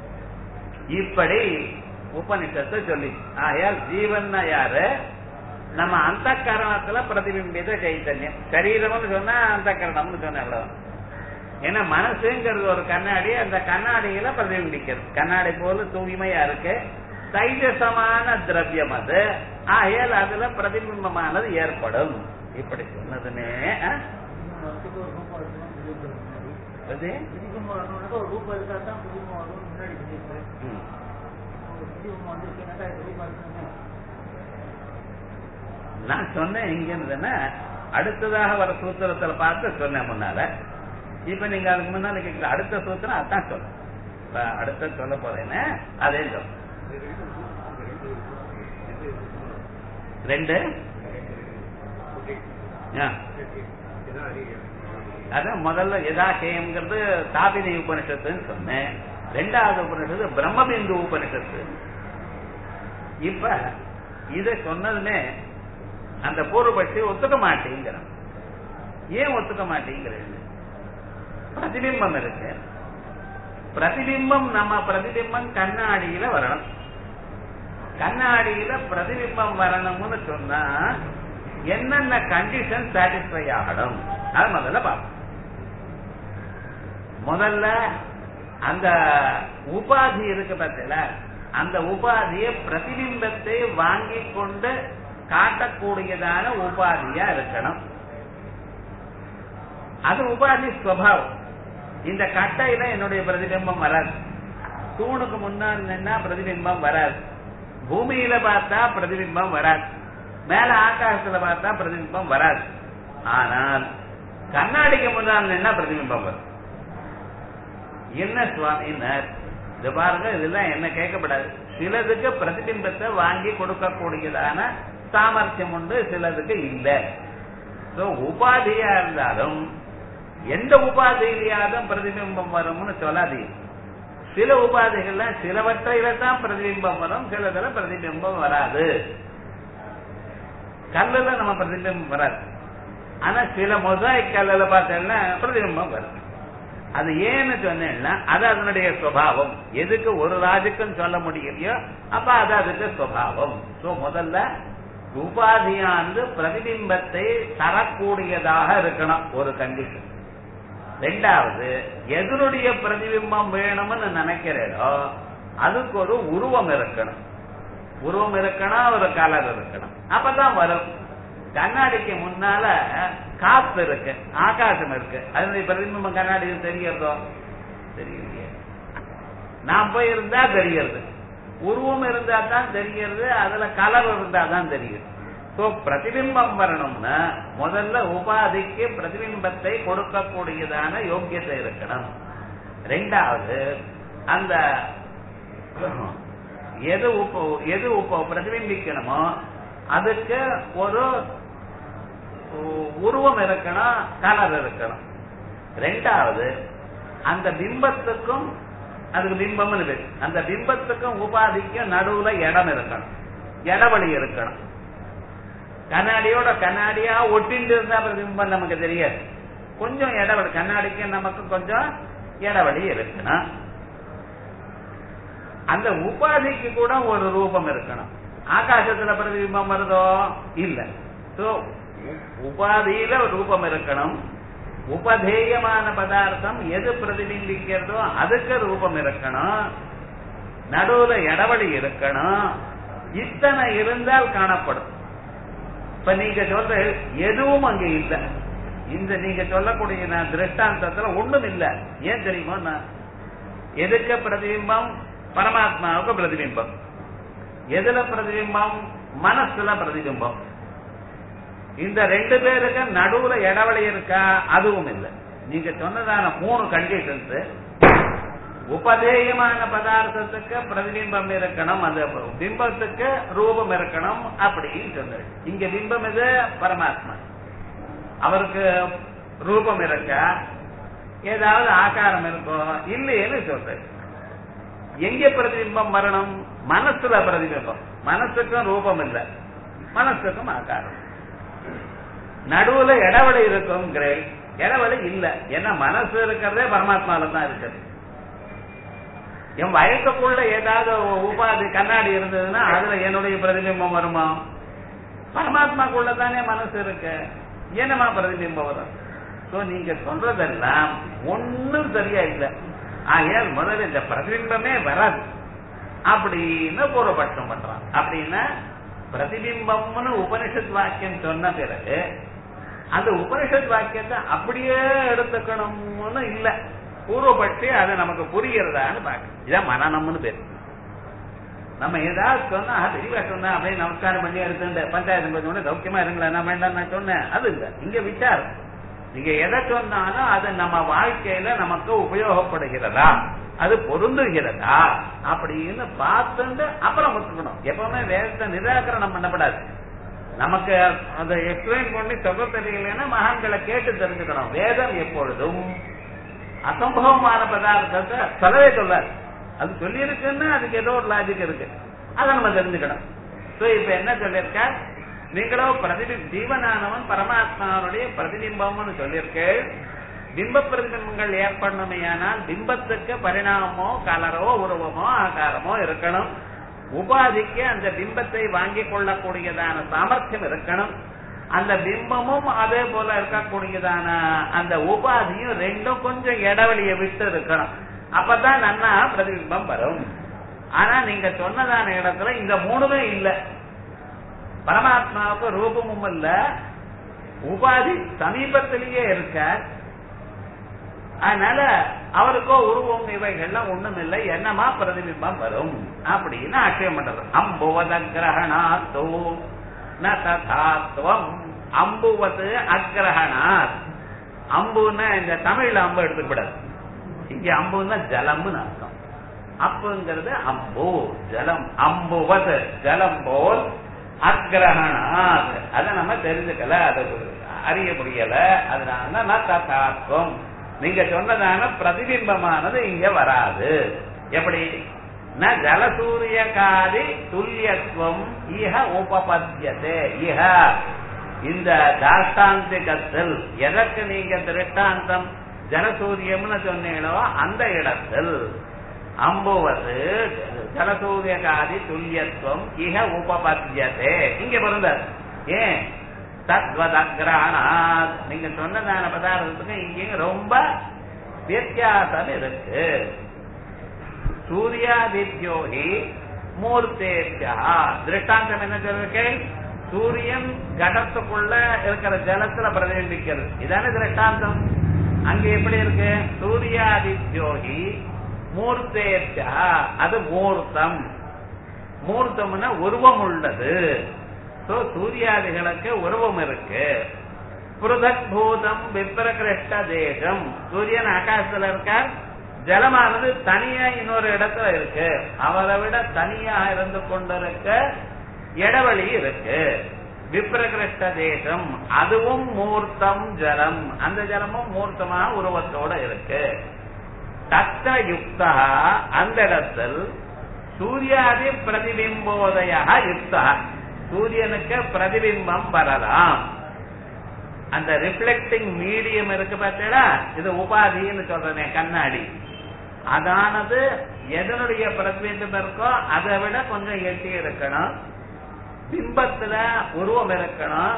இப்படி உபனிஷத்து சொல்லி ஆகையால் ஜீவன் யாரு நம்ம அந்த கரணத்துல பிரதிபிம்பித சைத்தன்யம் சரீரம்னு சொன்னா அந்த கரணம்னு சொன்ன அவ்வளவு ஏன்னா மனசுங்கிறது ஒரு கண்ணாடி அந்த கண்ணாடியில பிரதிபிம்பிக்கிறது கண்ணாடி போல தூய்மையா இருக்கு தைஜசமான திரவியம் அது ஆகையால் அதுல பிரதிபிம்பமானது ஏற்படும் இப்படி சொன்னதுமே ஆ? அது? ஒரு ரூபம் இருக்கா தான் புதுமா வரும் முன்னாடி சொல்லியிருக்கேன் ம். புதுமா வந்திருக்கேன்னாக்கா இது ரூபா இருக்குன்னு நான் சொன்னேன் எங்க இருந்தேன்னா அடுத்ததாக வர சூத்திரத்துல பார்த்து சொன்னேன் முன்னால இப்ப நீங்க அதுக்கு முன்னால கேட்கல அடுத்த சூத்திரம் அதான் சொன்னேன் இப்ப அடுத்த சொல்ல போறேன்னு அதே சொல்ல ரெண்டு ஆ. அதான் முதல்ல யதாகேயம்ங்கிறது தாபினி உபனிஷத்துன்னு சொன்னேன் ரெண்டாவது உபனிஷத்து பிரம்மபிந்து உபனிஷத்து இப்ப இத சொன்னதுமே அந்த பூர்வபட்சி ஒத்துக்க மாட்டேங்கிறான் ஏன் ஒத்துக்க மாட்டேங்கிறது பிரதிபிம்பம் இருக்கு பிரதிபிம்பம் நம்ம பிரதிபிம்பம் கண்ணாடியில வரணும் கண்ணாடியில பிரதிபிம்பம் வரணும்னு சொன்னா என்னென்ன கண்டிஷன் சாட்டிஸ்ஃபை ஆகணும் அது முதல்ல பார்ப்போம் முதல்ல அந்த உபாதி இருக்கு பார்த்தல அந்த உபாதிய பிரதிபிம்பத்தை வாங்கி கொண்டு காட்டக்கூடியதான உபாதியா இருக்கணும் அது உபாதி ஸ்வபாவம் இந்த கட்டையில என்னுடைய பிரதிபிம்பம் வராது தூணுக்கு முன்னாடி நின்னா பிரதிபிம்பம் வராது பூமியில பார்த்தா பிரதிபிம்பம் வராது மேல ஆகாசத்துல பார்த்தா பிரதிபிம்பம் வராது ஆனால் கண்ணாடிக்கு முன்னால் நின்னா பிரதிபிம்பம் வரும் என்ன சுவாமினர் இது பாருங்க இதெல்லாம் என்ன கேட்கப்படாது சிலதுக்கு பிரதிபிம்பத்தை வாங்கி கொடுக்கக்கூடியதான சாமர்த்தியம் உண்டு சிலதுக்கு இல்லை So, உபாதியா இருந்தாலும் எந்த உபாதியிலையாவது பிரதிபிம்பம் வரும்னு சொல்லாதீங்க சில உபாதைகள்ல சிலவற்றையில தான் பிரதிபிம்பம் வரும் சிலதுல பிரதிபிம்பம் வராது கல்லுல நம்ம பிரதிபிம்பம் வராது ஆனா சில மொசாய்க் கல்லுல பார்த்தோம்னா பிரதிபிம்பம் வருது அது ஏன்னு சொன்னேன்னா அது அதனுடைய சுவாவம் எதுக்கு ஒரு ராஜுக்கும் சொல்ல முடியலையோ அப்ப அது அதுக்கு சுவாவம் சோ முதல்ல உபாதியானது பிரதிபிம்பத்தை தரக்கூடியதாக இருக்கணும் ஒரு கண்டிஷன் ரெண்டாவது எதனுடைய பிரதிபிம்பம் வேணும்னு நினைக்கிறேனோ அதுக்கு ஒரு உருவம் இருக்கணும் உருவம் இருக்கணும் ஒரு கலர் இருக்கணும் அப்பதான் வரும் கண்ணாடிக்கு முன்னால காத்து இருக்கு ஆகாசம் இருக்கு அதனுடைய பிரதிபிம்பம் கண்ணாடி தெரியறதோ தெரியலையே நான் போய் இருந்தா தெரியறது உருவம் இருந்தா தான் தெரியறது அதுல கலர் இருந்தா தான் தெரியுது சோ பிரதிபிம்பம் வரணும்னா முதல்ல உபாதிக்கு பிரதிபிம்பத்தை கொடுக்கக்கூடியதான யோக்கியத்தை இருக்கணும் ரெண்டாவது அந்த எது உப்பு எது உப்பு பிரதிபிம்பிக்கணுமோ அதுக்கு ஒரு உருவம் இருக்கணும் கலர் இருக்கணும் ரெண்டாவது அந்த பிம்பத்துக்கும் அதுக்கு பிம்பம்னு பேரு அந்த பிம்பத்துக்கும் உபாதிக்கும் நடுவுல இடம் இருக்கணும் இடவழி இருக்கணும் கண்ணாடியோட கண்ணாடியா ஒட்டிட்டு இருந்தா பிரதிபிம்பம் நமக்கு தெரியாது கொஞ்சம் இடவழி கண்ணாடிக்கு நமக்கு கொஞ்சம் இடவழி இருக்கணும் அந்த உபாதிக்கு கூட ஒரு ரூபம் இருக்கணும் ஆகாசத்துல பிரதிபிம்பம் வருதோ இல்ல சோ உபாதியில ரூபம் இருக்கணும் உபதேயமான பதார்த்தம் எது பிரதிபிம்பிக்கிறதோ அதுக்கு ரூபம் இருக்கணும் நடுவுல இடவழி இருக்கணும் இத்தனை இருந்தால் காணப்படும் இப்ப நீங்க சொல்ற எதுவும் அங்க இல்ல இந்த நீங்க சொல்லக்கூடிய நான் திருஷ்டாந்தத்துல ஒண்ணும் இல்ல ஏன் தெரியுமா நான் எதுக்கு பிரதிபிம்பம் பரமாத்மாவுக்கு பிரதிபிம்பம் எதுல பிரதிபிம்பம் மனசுல பிரதிபிம்பம் இந்த ரெண்டு பேருக்கு நடுவுல இடவெளி இருக்கா அதுவும் இல்லை நீங்க சொன்னதான மூணு கண்டிஷன்ஸ் உபதேயமான பதார்த்தத்துக்கு பிரதிபிம்பம் இருக்கணும் அந்த பிம்பத்துக்கு ரூபம் இருக்கணும் அப்படின்னு சொன்னாரு இங்க பிம்பம் இது பரமாத்மா அவருக்கு ரூபம் இருக்கா ஏதாவது ஆகாரம் இருக்கோ இல்லையேன்னு சொல்றேன் எங்க பிரதிபிம்பம் வரணும் மனசுல பிரதிபிம்பம் மனசுக்கும் ரூபம் இல்லை மனசுக்கும் ஆகாரம் நடுவுல இடவெளி இருக்கும் இடவெளி இல்ல ஏன்னா மனசு இருக்கிறதே பரமாத்மால தான் இருக்குது என் வயசுக்குள்ள ஏதாவது உபாதி கண்ணாடி இருந்ததுன்னா அதுல என்னுடைய பிரதிபிம்பம் வருமா பரமாத்மாக்குள்ள தானே மனசு இருக்கு என்னமா பிரதிபிம்பம் வரும் சோ நீங்க சொல்றதெல்லாம் ஒன்னும் சரியா இல்லை ஆகையால் முதல்ல இந்த பிரதிபிம்பமே வராது அப்படின்னு பூர்வபட்சம் பண்றான் அப்படின்னா பிரதிபிம்பம்னு உபனிஷத் வாக்கியம் சொன்ன பிறகு அந்த உபனிஷத் வாக்கியத்தை அப்படியே எடுத்துக்கணும்னு இல்ல பூர்வபட்சி அது நமக்கு புரியறதான்னு பாக்க இதான் மனநம்னு பேரு நம்ம ஏதாவது சொன்னா தெளிவா சொன்னா அப்படியே நமஸ்காரம் பண்ணி எடுத்துட்டு பஞ்சாயத்து கொஞ்சம் சௌக்கியமா இருங்களா நான் வேண்டாம் நான் சொன்னேன் அது இல்ல இங்க விசாரம் நீங்க எதை சொன்னாலும் அது நம்ம வாழ்க்கையில நமக்கு உபயோகப்படுகிறதா அது பொருந்துகிறதா அப்படின்னு பார்த்துட்டு அப்புறம் ஒத்துக்கணும் எப்பவுமே வேதத்தை நிராகரணம் பண்ணப்படாது நமக்கு அதை எக்ஸ்பிளைன் பண்ணி சொல்ல தெரியலன்னா மகான்களை கேட்டு தெரிஞ்சுக்கணும் வேதம் எப்பொழுதும் அசம்பவமான பதார்த்தத்தை சொல்லவே சொல்லாது அது சொல்லியிருக்குன்னா அதுக்கு ஏதோ ஒரு லாஜிக் இருக்கு அதை நம்ம தெரிஞ்சுக்கணும் சோ இப்ப என்ன சொல்லியிருக்க நீங்களோ பிரதிபி ஜீவனானவன் பரமாத்மாவுடைய பிரதிபிம்பம்னு சொல்லியிருக்கேன் பிம்ப பிரதிபிம்பங்கள் ஏற்படணுமையானால் பிம்பத்துக்கு பரிணாமமோ கலரோ உருவமோ ஆகாரமோ இருக்கணும் உபாதிக்கு அந்த பிம்பத்தை வாங்கிக் கொள்ளக்கூடியதான சாமர்த்தியம் இருக்கணும் அந்த பிம்பமும் அதே போல இருக்கக்கூடியதான அந்த உபாதியும் ரெண்டும் கொஞ்சம் இடைவெளியை விட்டு இருக்கணும் அப்பதான் நன்னா பிரதிபிம்பம் வரும் ஆனா நீங்க சொன்னதான இடத்துல இந்த மூணுமே இல்லை பரமாத்மாவுக்கு ரூபமும் இல்ல உபாதி சமீபத்திலேயே இருக்க அதனால அவருக்கோ உருவம் இவைகள்லாம் ஒண்ணும் இல்லை என்னமா பிரதிபிம்பம் வரும் அப்படின்னு ஆட்சியம் பண்றது அம்புவத கிரகணாத்தோ ந ததாத்வம் அம்புவது அக்கிரகணாத் அம்புன்னா இந்த தமிழ்ல அம்பு எடுத்துக்கூடாது இங்க அம்புன்னா ஜலம்னு அர்த்தம் அப்புங்கிறது அம்பு ஜலம் அம்புவது ஜலம் போல் அக்கிரகணாத் அதை நம்ம தெரிஞ்சுக்கல அது அறிய முடியல அதனால நான் தத்தாத்வம் நீங்க சொன்னதான பிரதிபிம்பமானது இங்க வராது எப்படி ந ஜலசூரியகாதி துல்லியத்துவம் இஹ உபபத்தியதே இஹ இந்த தாஷ்டாந்திகத்தில் எதற்கு நீங்க திருஷ்டாந்தம் ஜலசூரியம்னு சொன்னீங்களோ அந்த இடத்தில் அம்புவது ஜலசூரியகாதி துல்லியத்துவம் இஹ உபபத்தியதே இங்க பிறந்தார் ஏன் தத்வதக்ராணாத் நீங்க சொன்னதான பதார்த்தத்துக்கு இங்கேயும் ரொம்ப வித்தியாசம் இருக்கு சூர்யாதித்யோகி மூர்த்தேபியா திருஷ்டாந்தம் என்ன சொல்லிருக்கு சூரியன் கடத்துக்குள்ள இருக்கிற ஜலத்துல பிரதிபிக்கிறது இதானே திருஷ்டாந்தம் அங்க எப்படி இருக்கு சூர்யாதித்யோகி மூர்த்தேபியா அது மூர்த்தம் மூர்த்தம்னா உருவம் உள்ளது சோ சூர்யாதிகளுக்கு உருவம் இருக்கு புருதக் பூதம் விப்ரகிருஷ்ட தேசம் சூரியன் ஆகாசத்துல இருக்கார் ஜலமானது தனியா இன்னொரு இடத்துல இருக்கு அவரை விட தனியா இருந்து கொண்டிருக்க இடவழி இருக்கு விப்ரகிருஷ்ட தேசம் அதுவும் மூர்த்தம் ஜலம் அந்த ஜலமும் மூர்த்தமா உருவத்தோட இருக்கு தத்த யுக்தா அந்த இடத்தில் சூர்யாதி பிரதிபிம்போதய யுக்தா சூரியனுக்கு பிரதிபிம்பம் வரலாம் அந்த ரிஃப்ளெக்டிங் மீடியம் இருக்கு பார்த்தீங்களா இது உபாதின்னு சொல்றேனே கண்ணாடி அதானது எதனுடைய பிரதிபிம்பம் இருக்கோ அதை விட கொஞ்சம் எட்டி இருக்கணும் பிம்பத்துல உருவம் இருக்கணும்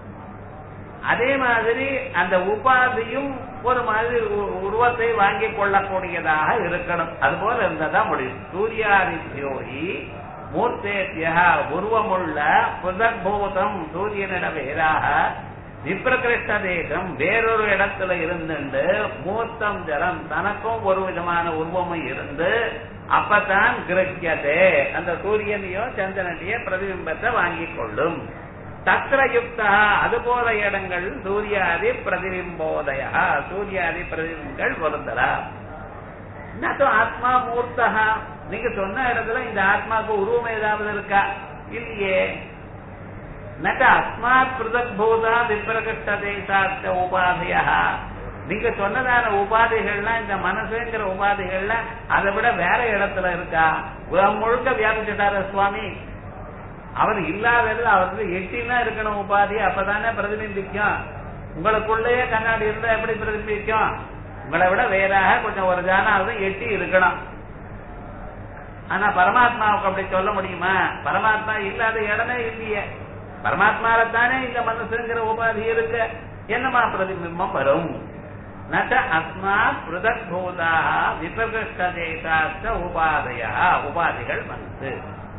அதே மாதிரி அந்த உபாதியும் ஒரு மாதிரி உ- உருவத்தை வாங்கி கொள்ளக்கூடியதாக இருக்கணும் அது போல இருந்தாதான் முடியும் சூர்யாதித்யோகி மூர்த்தேத்தியா உருவமுள்ள புதற்பூதம் சூரியனிட வேறாக விப்ரகிருஷ்ட தேசம் வேறொரு இடத்துல இருந்துண்டு மூர்த்தம் ஜலம் தனக்கும் ஒரு விதமான உருவமும் இருந்து அப்பதான் கிரகியதே அந்த சூரியனையோ சந்திரனையோ பிரதிபிம்பத்தை வாங்கிக் கொள்ளும் தத்திர யுக்தா அது போல இடங்கள் சூர்யாதி பிரதிபிம்போதய சூர்யாதி பிரதிபிம்பங்கள் பொருந்தலாம் நது ஆத்மா மூர்த்தா நீங்க சொன்ன இடத்துல இந்த ஆத்மாக்கு உருவம் ஏதாவது இருக்கா இல்லையே நக அஸ்மாத் பிருதக் பூதா விப்ரகிருஷ்ட தேசாத்த உபாதையா நீங்க சொன்னதான உபாதைகள்லாம் இந்த மனசுங்கிற உபாதைகள்லாம் அதை விட வேற இடத்துல இருக்கா உலகம் முழுக்க வியாபிச்சுட்டாரு சுவாமி அவர் இல்லாதது அவருக்கு எட்டினா இருக்கணும் உபாதி அப்பதானே பிரதிபிம்பிக்கும் உங்களுக்குள்ளேயே கண்ணாடி இருந்தா எப்படி பிரதிபிக்கும் உங்களை விட வேறாக கொஞ்சம் ஒரு ஜானாவது எட்டி இருக்கணும் ஆனா பரமாத்மாவுக்கு அப்படி சொல்ல முடியுமா பரமாத்மா இல்லாத இடமே இல்லையே பரமாத்மால தானே இந்த மனசுங்கிற உபாதி இருக்கு என்னமா பிரதிபிம்பம் வரும் நட அஸ்மாத் பிருதக் பூதாக விபகிருஷ்ட தேசாச்ச உபாதையா உபாதிகள் மனசு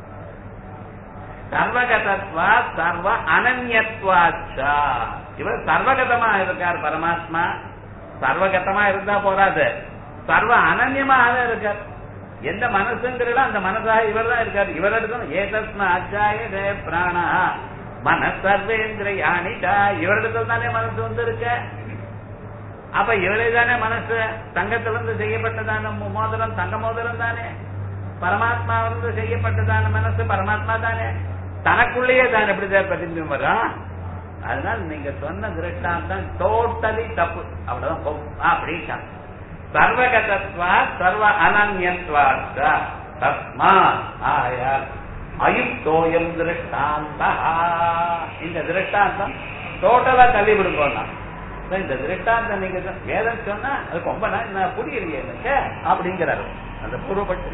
சர்வகதத்வா சர்வ அனன்யத்வாச்சா இவர் சர்வகதமா இருக்கார் பரமாத்மா சர்வகதமா இருந்தா போறாது சர்வ அனன்யமாக இருக்கார் எந்த மனசுங்கிறதோ அந்த மனசாக இவர் தான் இருக்கார் இவர் எடுக்கணும் ஏதஸ்ம அச்சாய தே பிராணா மன சர்வேந்திரியானிடா இவரிடத்தில் தானே மனசு வந்து இருக்க அப்ப இவரே தானே மனசு தங்கத்திலிருந்து செய்யப்பட்டதான மோ- மோதிரம் தங்க மோதிரம் தானே பரமாத்மாவிலிருந்து செய்யப்பட்டதான மனசு பரமாத்மா தானே தனக்குள்ளேயே தான் எப்படி தான் பிரதிபிம்பம் வரும் அதனால நீங்க சொன்ன திருஷ்டாந்தம் டோட்டலி தப்பு அவ்வளவுதான் போ- அப்படின்ட்டான் சர்வகதத்வா சர்வ அனன்யத்வா தஸ்மா ஆயால் அயுக்தோயம் திருஷ்டாந்தா இந்த திருஷ்டாந்தம் டோட்டலா தள்ளி விடுங்கோன்னா இந்த திருஷ்டாந்தம் நீங்க சொ- வேதம் சொன்னா அது ரொம்ப நாள் நான் புரியலையே எனக்கு அப்படிங்கிறாரு அந்த பூர்வப்பட்டு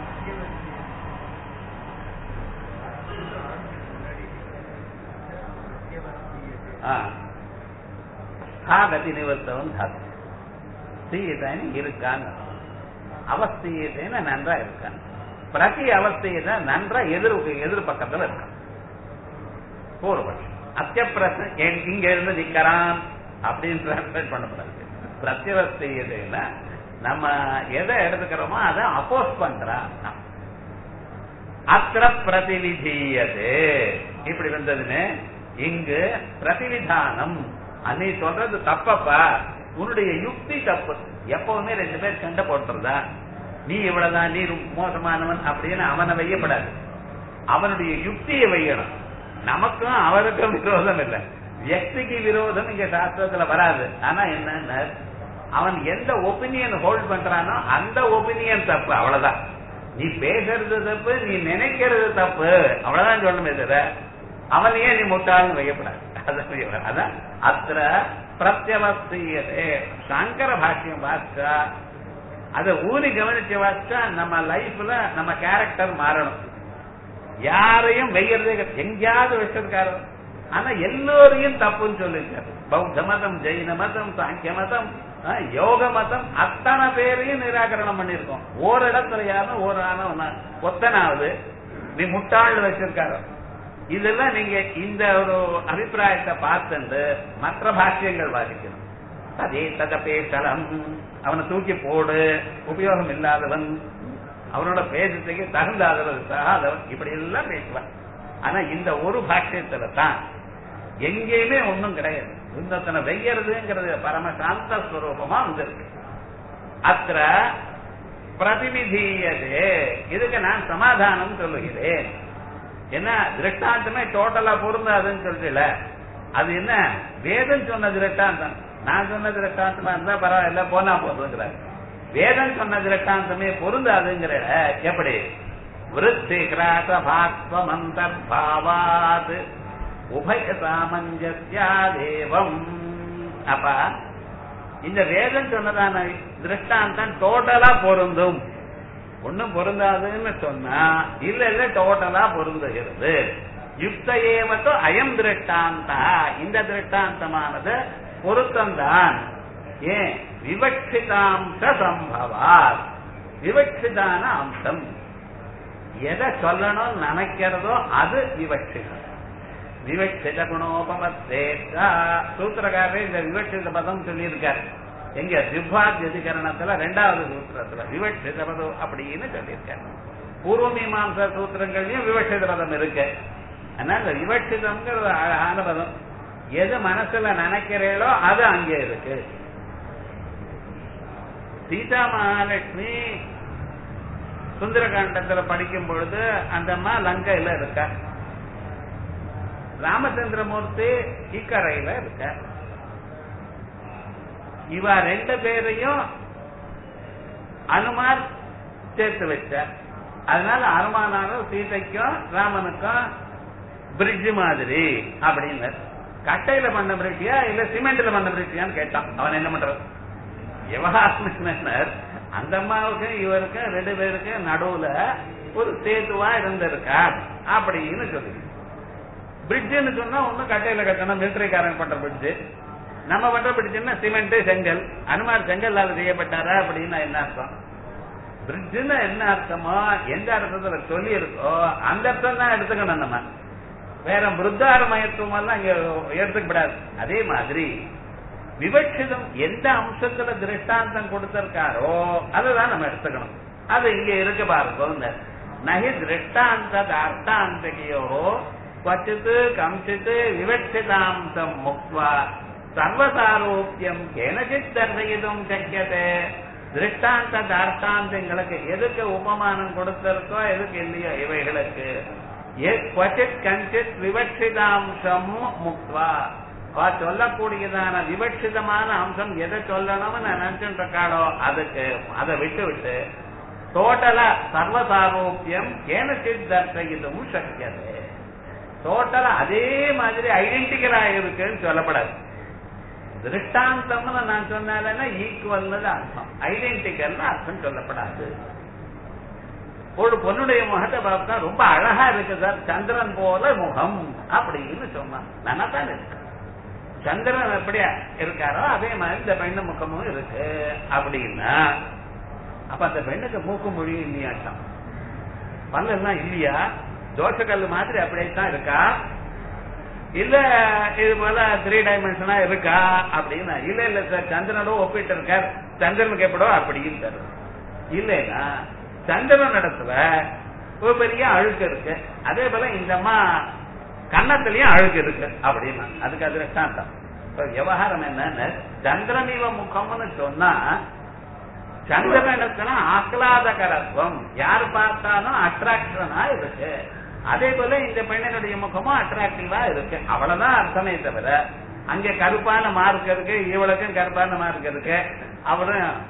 ஆ கதி நிவர்த்தவன் தாத்து ஸ்தீயதானி இருக்கான்னு அவஸ்தீயத்தைன்னு நன்றா இருக்கான் பிரதி அவஸ்தையில நன்றா எதிர் எதிர் பக்கத்துல இருக்கான் பூர்வபட்சம் அத்தியப்பிரசன் என் இங்க இருந்து நிக்கிறான் அப்படின்னு டிரான்ஸ்லேட் பண்ணக்கூடாது பிரத்யவஸ்தையதுன்னா நம்ம எதை எடுத்துக்கிறோமோ அதை அப்போஸ் பண்றான் அத்திர பிரதிவிதீயது இப்படி வந்ததுன்னு இங்கு பிரதிவிதானம் அன்னை சொல்றது தப்பப்பா உன்னுடைய யுக்தி தப்பு எப்பவுமே ரெண்டு பேர் சண்டை போட்டுறதா நீ இவ்வளவுதான் நீ ரொம்ப மோசமானவன் அப்படின்னு அவனை வையப்படாது அவனுடைய யுக்தியை வையணும் நமக்கும் அவருக்கும் விரோதம் இல்லை வியக்திக்கு விரோதம் இங்க சாஸ்திரத்துல வராது ஆனா என்ன அவன் எந்த ஒப்பீனியன் ஹோல்ட் பண்றானோ அந்த ஒப்பீனியன் தப்பு அவ்வளவுதான் நீ பேசுறது தப்பு நீ நினைக்கிறது தப்பு அவ்வளவுதான் சொல்லணுமே தவிர அவன் ஏன் நீ முட்டாள்னு வைக்கப்படாது அதான் அதான் அத்திர பிரத்யவஸ்தீயதே சங்கர பாஷ்யம் வாசிச்சா அதை ஊறி கவனிச்சு வாசிச்சா நம்ம லைஃப்ல நம்ம கேரக்டர் மாறணும் யாரையும் வெய்யறதே கிடையாது. எங்கேயாவது வச்சிருக்காரு ஆனா எல்லோரையும் தப்புன்னு சொல்லிருக்காரு பௌத்த மதம் ஜெயின மதம் சாங்கிய மதம் ஆஹ், யோக மதம் அத்தனை பேரையும் நிராகரணம் பண்ணிருக்கோம் ஒரு இடத்துலயாவது ஒரு ஆன ஒத்தனாவது நீ முட்டாள் வச்சிருக்காரு இதெல்லாம் நீங்க இந்த ஒரு அபிப்பிராயத்தை பார்த்துட்டு மற்ற பாஷ்யங்கள் வாசிக்கணும் அதே ததபேசலம் அவனை தூக்கி போடு உபயோகம் இல்லாதவன் அவனோட பேசத்துக்கு தகுந்தாதவன் தகாதவன் இப்படி எல்லாம் பேசுவான் ஆனா இந்த ஒரு பாஷ்யத்துல தான் எங்கேயுமே ஒண்ணும் கிடையாது சுந்தத்தனை வெய்யறதுங்கிறது பரம சாந்த ஸ்வரூபமா வந்திருக்கு அத்த பிரதிநிதீயதே இதுக்கு நான் சமாதானம் சொல்லுகிறேன் என்ன திருஷ்டாந்தமே டோட்டலா பொருந்தாதுன்னு சொல்றீல அது என்ன வேதம் சொன்ன திருஷ்டாந்தம் நான் சொன்ன திருஷ்டாந்தமா இருந்தா பரவாயில்ல போனா போதுங்கிறார் வேதம் சொன்ன திருஷ்டாந்தமே பொருந்தாதுங்கிற எப்படி விருத்தி கிராச பாக்வமந்தர்பாவாத் உபய சாமஞ்சஸ்யா தேவம் அப்ப இந்த வேதம் சொன்னதான திருஷ்டாந்தம் டோட்டலா பொருந்தும் ஒண்ணும் பொருந்தாதுன்னு சொன்னா இல்ல இல்ல டோட்டலா பொருந்துகிறது யுக்த ஏவத்தோ அயம் திருஷ்டாந்தா இந்த திருஷ்டாந்தமானது பொருத்தம்தான் ஏன் விவட்சிதாம்ச சம்பவா விவட்சிதான அம்சம் எதை சொல்லணும்னு நினைக்கிறதோ அது விவட்சிதம் விவட்சித குணோபமத்தேட்டா சூத்திரக்காரர் இந்த விவட்சித பதம் சொல்லியிருக்காரு எங்க திவ்வாத் அதிகரணத்துல ரெண்டாவது சூத்திரத்துல விவட்சித பதம் அப்படின்னு சொல்லியிருக்காரு பூர்வ மீமாம்சா சூத்திரங்கள்லயும் விவட்சித பதம் இருக்கு அதனால இந்த விவட்சிதம்ங்கிறது அழகான பதம் எது மனசுல நினைக்கிறீங்களோ அது அங்கே இருக்கு சீதா மகாலட்சுமி சுந்தரகாண்டத்துல படிக்கும் பொழுது அந்த அம்மா லங்கையில இருக்கா ராமச்சந்திரமூர்த்தி இக்கரையில இருக்க இவ ரெண்டு பேரையும் அனுமார் சேர்த்து வச்சார் அதனால அனுமானாலும் சீதைக்கும் ராமனுக்கும் பிரிட்ஜ் மாதிரி அப்படின்னு கட்டையில பண்ண பிரிட்ஜியா இல்ல சிமெண்ட்ல பண்ண பிரிட்ஜியான்னு கேட்டான் அவன் என்ன பண்றது விவகாரம் அந்த அம்மாவுக்கு இவருக்கு ரெண்டு பேருக்கு நடுவுல ஒரு சேதுவா இருந்திருக்கா அப்படின்னு சொல்லி பிரிட்ஜுன்னு சொன்னா ஒன்னும் கட்டையில கட்டணும் மிலிட்டரிக்காரன் பண்ற பிரிட்ஜ் நம்ம பண்ற பிரிட்ஜுன்னா சிமெண்ட் செங்கல் அனுமார் செங்கல்லால செய்யப்பட்டாரா அப்படின்னு என்ன அர்த்தம் பிரிட்ஜுன்னு என்ன அர்த்தமோ எந்த அர்த்தத்துல சொல்லி இருக்கோ அந்த அர்த்தம் தான் எடுத்துக்கணும் நம்ம வேற மிருத்தார மயத்துவம் எல்லாம் இங்க எடுத்துக்கப்படாது அதே மாதிரி விவட்சிதம் எந்த அம்சத்துல திருஷ்டாந்தம் கொடுத்திருக்காரோ அதுதான் நம்ம எடுத்துக்கணும் அது இங்க இருக்கு பாருங்க நகி திருஷ்டாந்த அர்த்தாந்தகையோ क्वचित् कञ्चित् विवक्षितांसम् मुक्त्वा சர்வசாரோக்கியம் கேனச்சித் தர்சயிதும் சக்கியதே திருஷ்டாந்த தார்த்தாந்தங்களுக்கு எதுக்கு உபமானம் கொடுத்திருக்கோ எதுக்கு இல்லையோ இவைகளுக்கு क्वचित् கஞ்சித் விவட்சிதாம்சம் முக்வா அவ சொல்லக்கூடியதான விவட்சிதமான அம்சம் எதை சொல்லணும்னு நான் நினைச்சுட்டு இருக்காளோ அதுக்கு அதை விட்டு விட்டு டோட்டலா சர்வசாரோக்கியம் கேனச்சித் தர்சயிதும் சக்கியதே டோட்டலா அதே மாதிரி ஐடென்டிக்கலா இருக்குன்னு சொல்லப்படாது திருஷ்டாந்தம்னு நான் சொன்னாலேன்னா ஈக்குவல்னு அர்த்தம் ஐடென்டிக்கல்னு அர்த்தம் சொல்லப்படாது ஒரு பொண்ணுடைய முகத்தை பார்த்தா ரொம்ப அழகா இருக்கு சார் சந்திரன் போல முகம் அப்படின்னு சொன்னான் நனதான் இருக்கு சந்திரன் எப்படி இருக்காரோ அதே மாதிரி இந்த பெண்ணு முகமும் இருக்கு அப்படின்னா அப்ப அந்த பெண்ணுக்கு மூக்கு மொழியும் இல்லையாட்டம் பல்லெல்லாம் இல்லையா தோசைக்கல் மாதிரி அப்படியே தான் இருக்கா இல்ல இது போல த்ரீ டைமென்ஷனா இருக்கா அப்படின்னா இல்ல இல்ல சார் சந்திரனோட ஒப்பிட்டு இருக்கார் சந்திரனுக்கு எப்படோ அப்படின்னு தரும் இல்லைன்னா சந்திரன் இடத்துல ஒரு பெரிய அழுக்கு இருக்கு அதே போல இந்த அம்மா கன்னத்திலயும் அழுக்கு இருக்கு அப்படின்னா அதுக்கு அது ரஷ்டாந்தம் விவகாரம் என்னன்னு சந்திரனிவ முகம்னு சொன்னா சந்திரனிடத்துல ஆஹ்லாதகரத்துவம் யார் பார்த்தாலும் அட்ராக்ஷனா இருக்கு அதே போல இந்த பெண்ணினுடைய முகமும் அட்ராக்டிவா இருக்கு அவ்வளவுதான் அர்த்தமே தவிர அங்க கருப்பான மார்க் இருக்கு இவளுக்கும் கருப்பான மார்க் இருக்கு அவரும்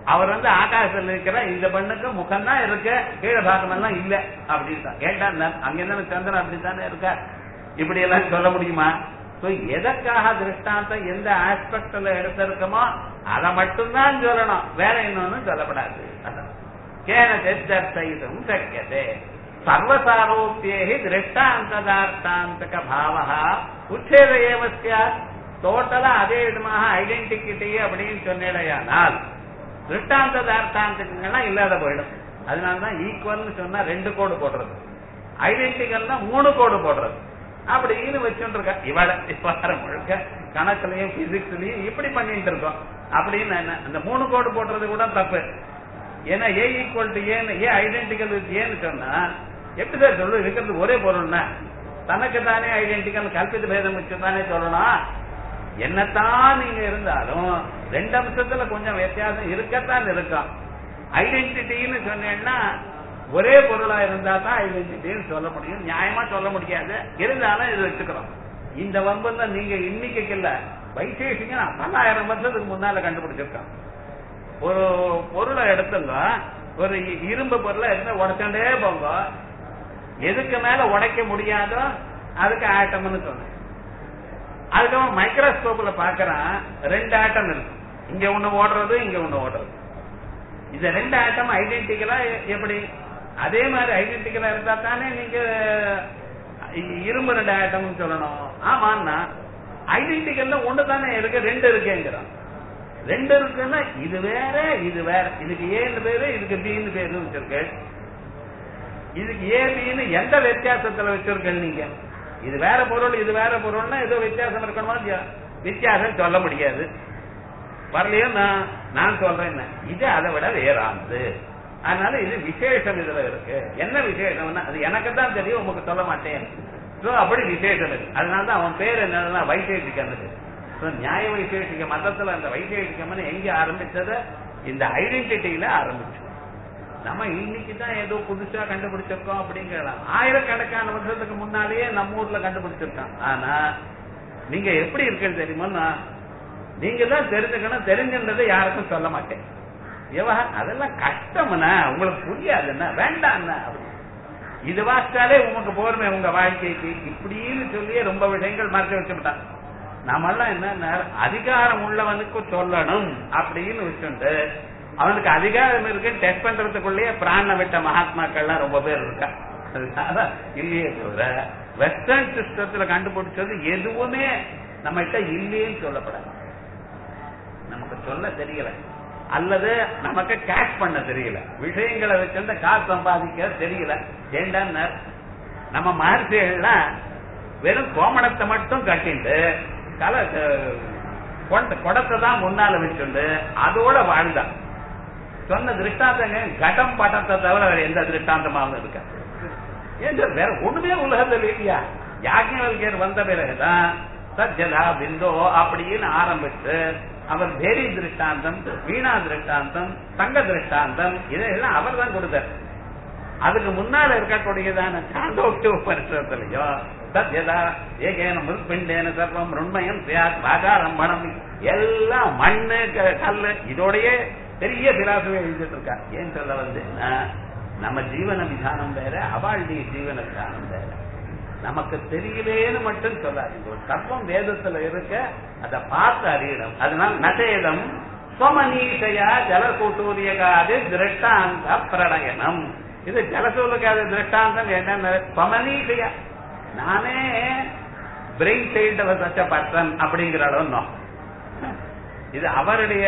அவர் வந்து ஆகாசத்துல இருக்கிற இந்த பெண்ணுக்கு முகம் தான் இருக்கு கீழே பாகம் எல்லாம் இல்ல அப்படின்னு ஏண்டா அங்க என்ன சந்திரன் அப்படித்தானே இருக்க இப்படி எல்லாம் சொல்ல முடியுமா So, எதற்காக திருஷ்டாந்தம் எந்த ஆஸ்பெக்ட்ல எடுத்திருக்கோமோ அதை மட்டும்தான் சொல்லணும் வேற இன்னொன்னு சொல்லப்படாது அதான். கேன தர்சயிதும் சக்கியதே சர்வசாரோப்பியே திருஷ்டாந்ததார்த்தாந்தக பாவா உச்சேத ஏவ சியாத் டோட்டலா அதே விதமாக ஐடென்டிகிட்டி அப்படின்னு சொன்னேடையானால் திருஷ்டாந்ததார்த்தாந்தகங்கள்லாம் இல்லாத போயிடும் அதனாலதான் ஈக்குவல்னு சொன்னா ரெண்டு கோடு போடுறது ஐடென்டிகல்னா மூணு கோடு போடுறது அப்படின்னு வச்சுட்டு இருக்கா இவள இப்ப முழுக்க கணக்குலயும் பிசிக்ஸ்லயும் இப்படி பண்ணிட்டு இருக்கோம் அப்படின்னு என்ன அந்த மூணு கோடு போடுறது கூட தப்பு ஏன்னா ஏ ஈக்குவல் டு ஏன்னு ஏ ஐடென்டிக்கல் வித் ஏன்னு சொன்னா எப்படி சார் சொல்லு இருக்கிறது ஒரே பொருள்னா தனக்கு தானே ஐடென்டிக்கல் கல்பித பேதம் வச்சு தானே சொல்லணும் என்னத்தான் நீங்க இருந்தாலும் ரெண்டு அம்சத்துல கொஞ்சம் வித்தியாசம் இருக்கத்தான் இருக்கும் ஐடென்டிட்டின்னு சொன்னேன்னா ஒரே பொருளா இருந்தா தான் ஐடென்டிட்டின்னு சொல்ல முடியும் நியாயமா சொல்ல முடியாது இருந்தாலும் இது வச்சுக்கிறோம் இந்த வம்புல நீங்க இன்னைக்கு இல்ல வைசேஷிங்க பல்லாயிரம் வருஷத்துக்கு முன்னால கண்டுபிடிச்சிருக்கான் ஒரு பொருளை எடுத்துங்க ஒரு இ- இரும்பு பொருளை எடுத்து உடைச்சுட்டே போங்க எதுக்கு மேல உடைக்க முடியாதோ அதுக்கு ஆட்டம்னு சொன்னேன் அதுக்கப்புறம் மைக்ரோஸ்கோப்ல பாக்குறான் ரெண்டு ஆட்டம் இருக்கு இங்க ஒண்ணு ஓடுறது இங்க ஒண்ணு ஓடுறது இந்த ரெண்டு ஆட்டம் ஐடென்டிக்கலா எப்படி அதே மாதிரி ஐடென்டிக்கலா இருந்தா தானே நீங்க இ- இரும்பு ரெண்டு ஆட்டம்னு சொல்லணும் ஆமாண்ணா ஐடென்டிக்கல்ல ஒண்ணு தானே இருக்கு ரெண்டு இருக்குங்கிறான் ரெண்டு இருக்குன்னா இது வேற இது வேற இதுக்கு ஏன்னு பேரு இதுக்கு பின்னு பேரு வச்சிருக்கு இதுக்கு ஏ பின்னு எந்த வித்தியாசத்துல வச்சிருக்கீங்க நீங்க இது வேற பொருள் இது வேற பொருள்னா ஏதோ வித்தியாசம் இருக்கணுமா இல்லையா வித்தியாசம் சொல்ல முடியாது வரலையோ நான் நான் சொல்றேன் என்ன இது அதை விட வேறானது அதனால இது விசேஷம் இதுல இருக்கு என்ன விசேஷம்னா அது எனக்கு தான் தெரியும் உங்களுக்கு சொல்ல மாட்டேன் சோ அப்படி விசேஷம் இருக்கு அதனால தான் அவன் பேர் என்னன்னா வைசேஷிகன்னு So, நியாய வைசேஷிக மதத்துல அந்த வைசேஷிகம்னு எங்க ஆரம்பிச்சது இந்த ஐடென்டிட்டியில ஆரம்பிச்சு நம்ம இன்னைக்கு தான் ஏதோ புதுசா கண்டுபிடிச்சிருக்கோம் அப்படிங்கலாம் ஆயிரக்கணக்கான வருஷத்துக்கு முன்னாலேயே நம்ம ஊர்ல கண்டுபிடிச்சிருக்கான் ஆனா நீங்க எப்படி இருக்குன்னு தெரியுமா நீங்க தான் தெரிஞ்சுக்கணும் தெரிஞ்சுன்றதை யாருக்கும் சொல்ல மாட்டேன் விவகாரம் அதெல்லாம் கஷ்டம்னா உங்களுக்கு புரியாதுன்னா வேண்டாம்னா அப்படி இது வாசிச்சாலே உங்களுக்கு போருமே உங்க வாழ்க்கைக்கு இப்படின்னு சொல்லியே ரொம்ப விஷயங்கள் மறைச்சு வச்சுட்டான் நாமெல்லாம் என்ன அதிகாரம் உள்ளவனுக்கு சொல்லணும் அப்படின்னு வச்சுட்டு அவனுக்கு அதிகாரம் இருக்கு டெஸ்ட் பண்றதுக்குள்ளேயே பிராண விட்ட மகாத்மாக்கள்லாம் ரொம்ப பேர் இருக்கா அதனால இல்லையே தவிர வெஸ்டர்ன் சிஸ்டத்துல கண்டுபிடிச்சது எதுவுமே நம்ம கிட்ட இல்லையேன்னு சொல்லப்படாது நமக்கு சொல்ல தெரியல அல்லது நமக்கு கேஷ் பண்ண தெரியல விஷயங்களை வச்சிருந்த காசு சம்பாதிக்க தெரியல ஏண்டான்னு நம்ம மகர்ஷிகள்லாம் வெறும் கோமணத்தை மட்டும் கட்டிட்டு கல கொண்ட- குடத்தை தான் முன்னால வச்சுண்டு அதோட வாழ்ந்தான் சொன்ன திருஷ்டாந்தங்க கடம் பட்டத்தை தவிர வேற எந்த திருஷ்டாந்தமாவும் இருக்க ஏன் சார் வேற ஒண்ணுமே உலகத்தில் இல்லையா யாஜ்ஞவல்யர் வந்த பிறகுதான் சஜ்ஜதா பிந்தோ அப்படின்னு ஆரம்பிச்சு அவர் பேரி திருஷ்டாந்தம் வீணா திருஷ்டாந்தம் தங்க திருஷ்டாந்தம் இதெல்லாம் அவர் தான் கொடுத்தார் அதுக்கு முன்னால இருக்கக்கூடியதான சாந்தோக்கிய பரிசரத்திலையோ சத்யதா ஏகேன முற்பிண்டேன சர்வம் ருண்மயம் சியாத் பாகாரம்பணம் எல்லாம் மண்ணு க- கல்லு இதோடயே பெரிய பிலாசபி எழுதிட்டு இருக்கா ஏன் சொல்ல வந்தேன்னா நம்ம ஜீவன விதானம் வேற அவாழ்டைய ஜீவன விதானம் வேற நமக்கு தெரியலேன்னு மட்டும் சொல்லாதீங்க ஒரு தத்துவம் வேதத்துல இருக்க அதை பார்த்து அறியணும் அதனால நசேதம் ஸ்வமனீஷயா ஜலகூட்டூரியகாது திருஷ்டாந்த பிரணயனம் இது ஜலசூலுக்காத திருஷ்டாந்தம் என்னன்னு ஸ்வமனீஷயா நானே பிரெயின் சைல்ட் அவர் சச்ச பர்சன் அப்படிங்கிற அளவு இது அவருடைய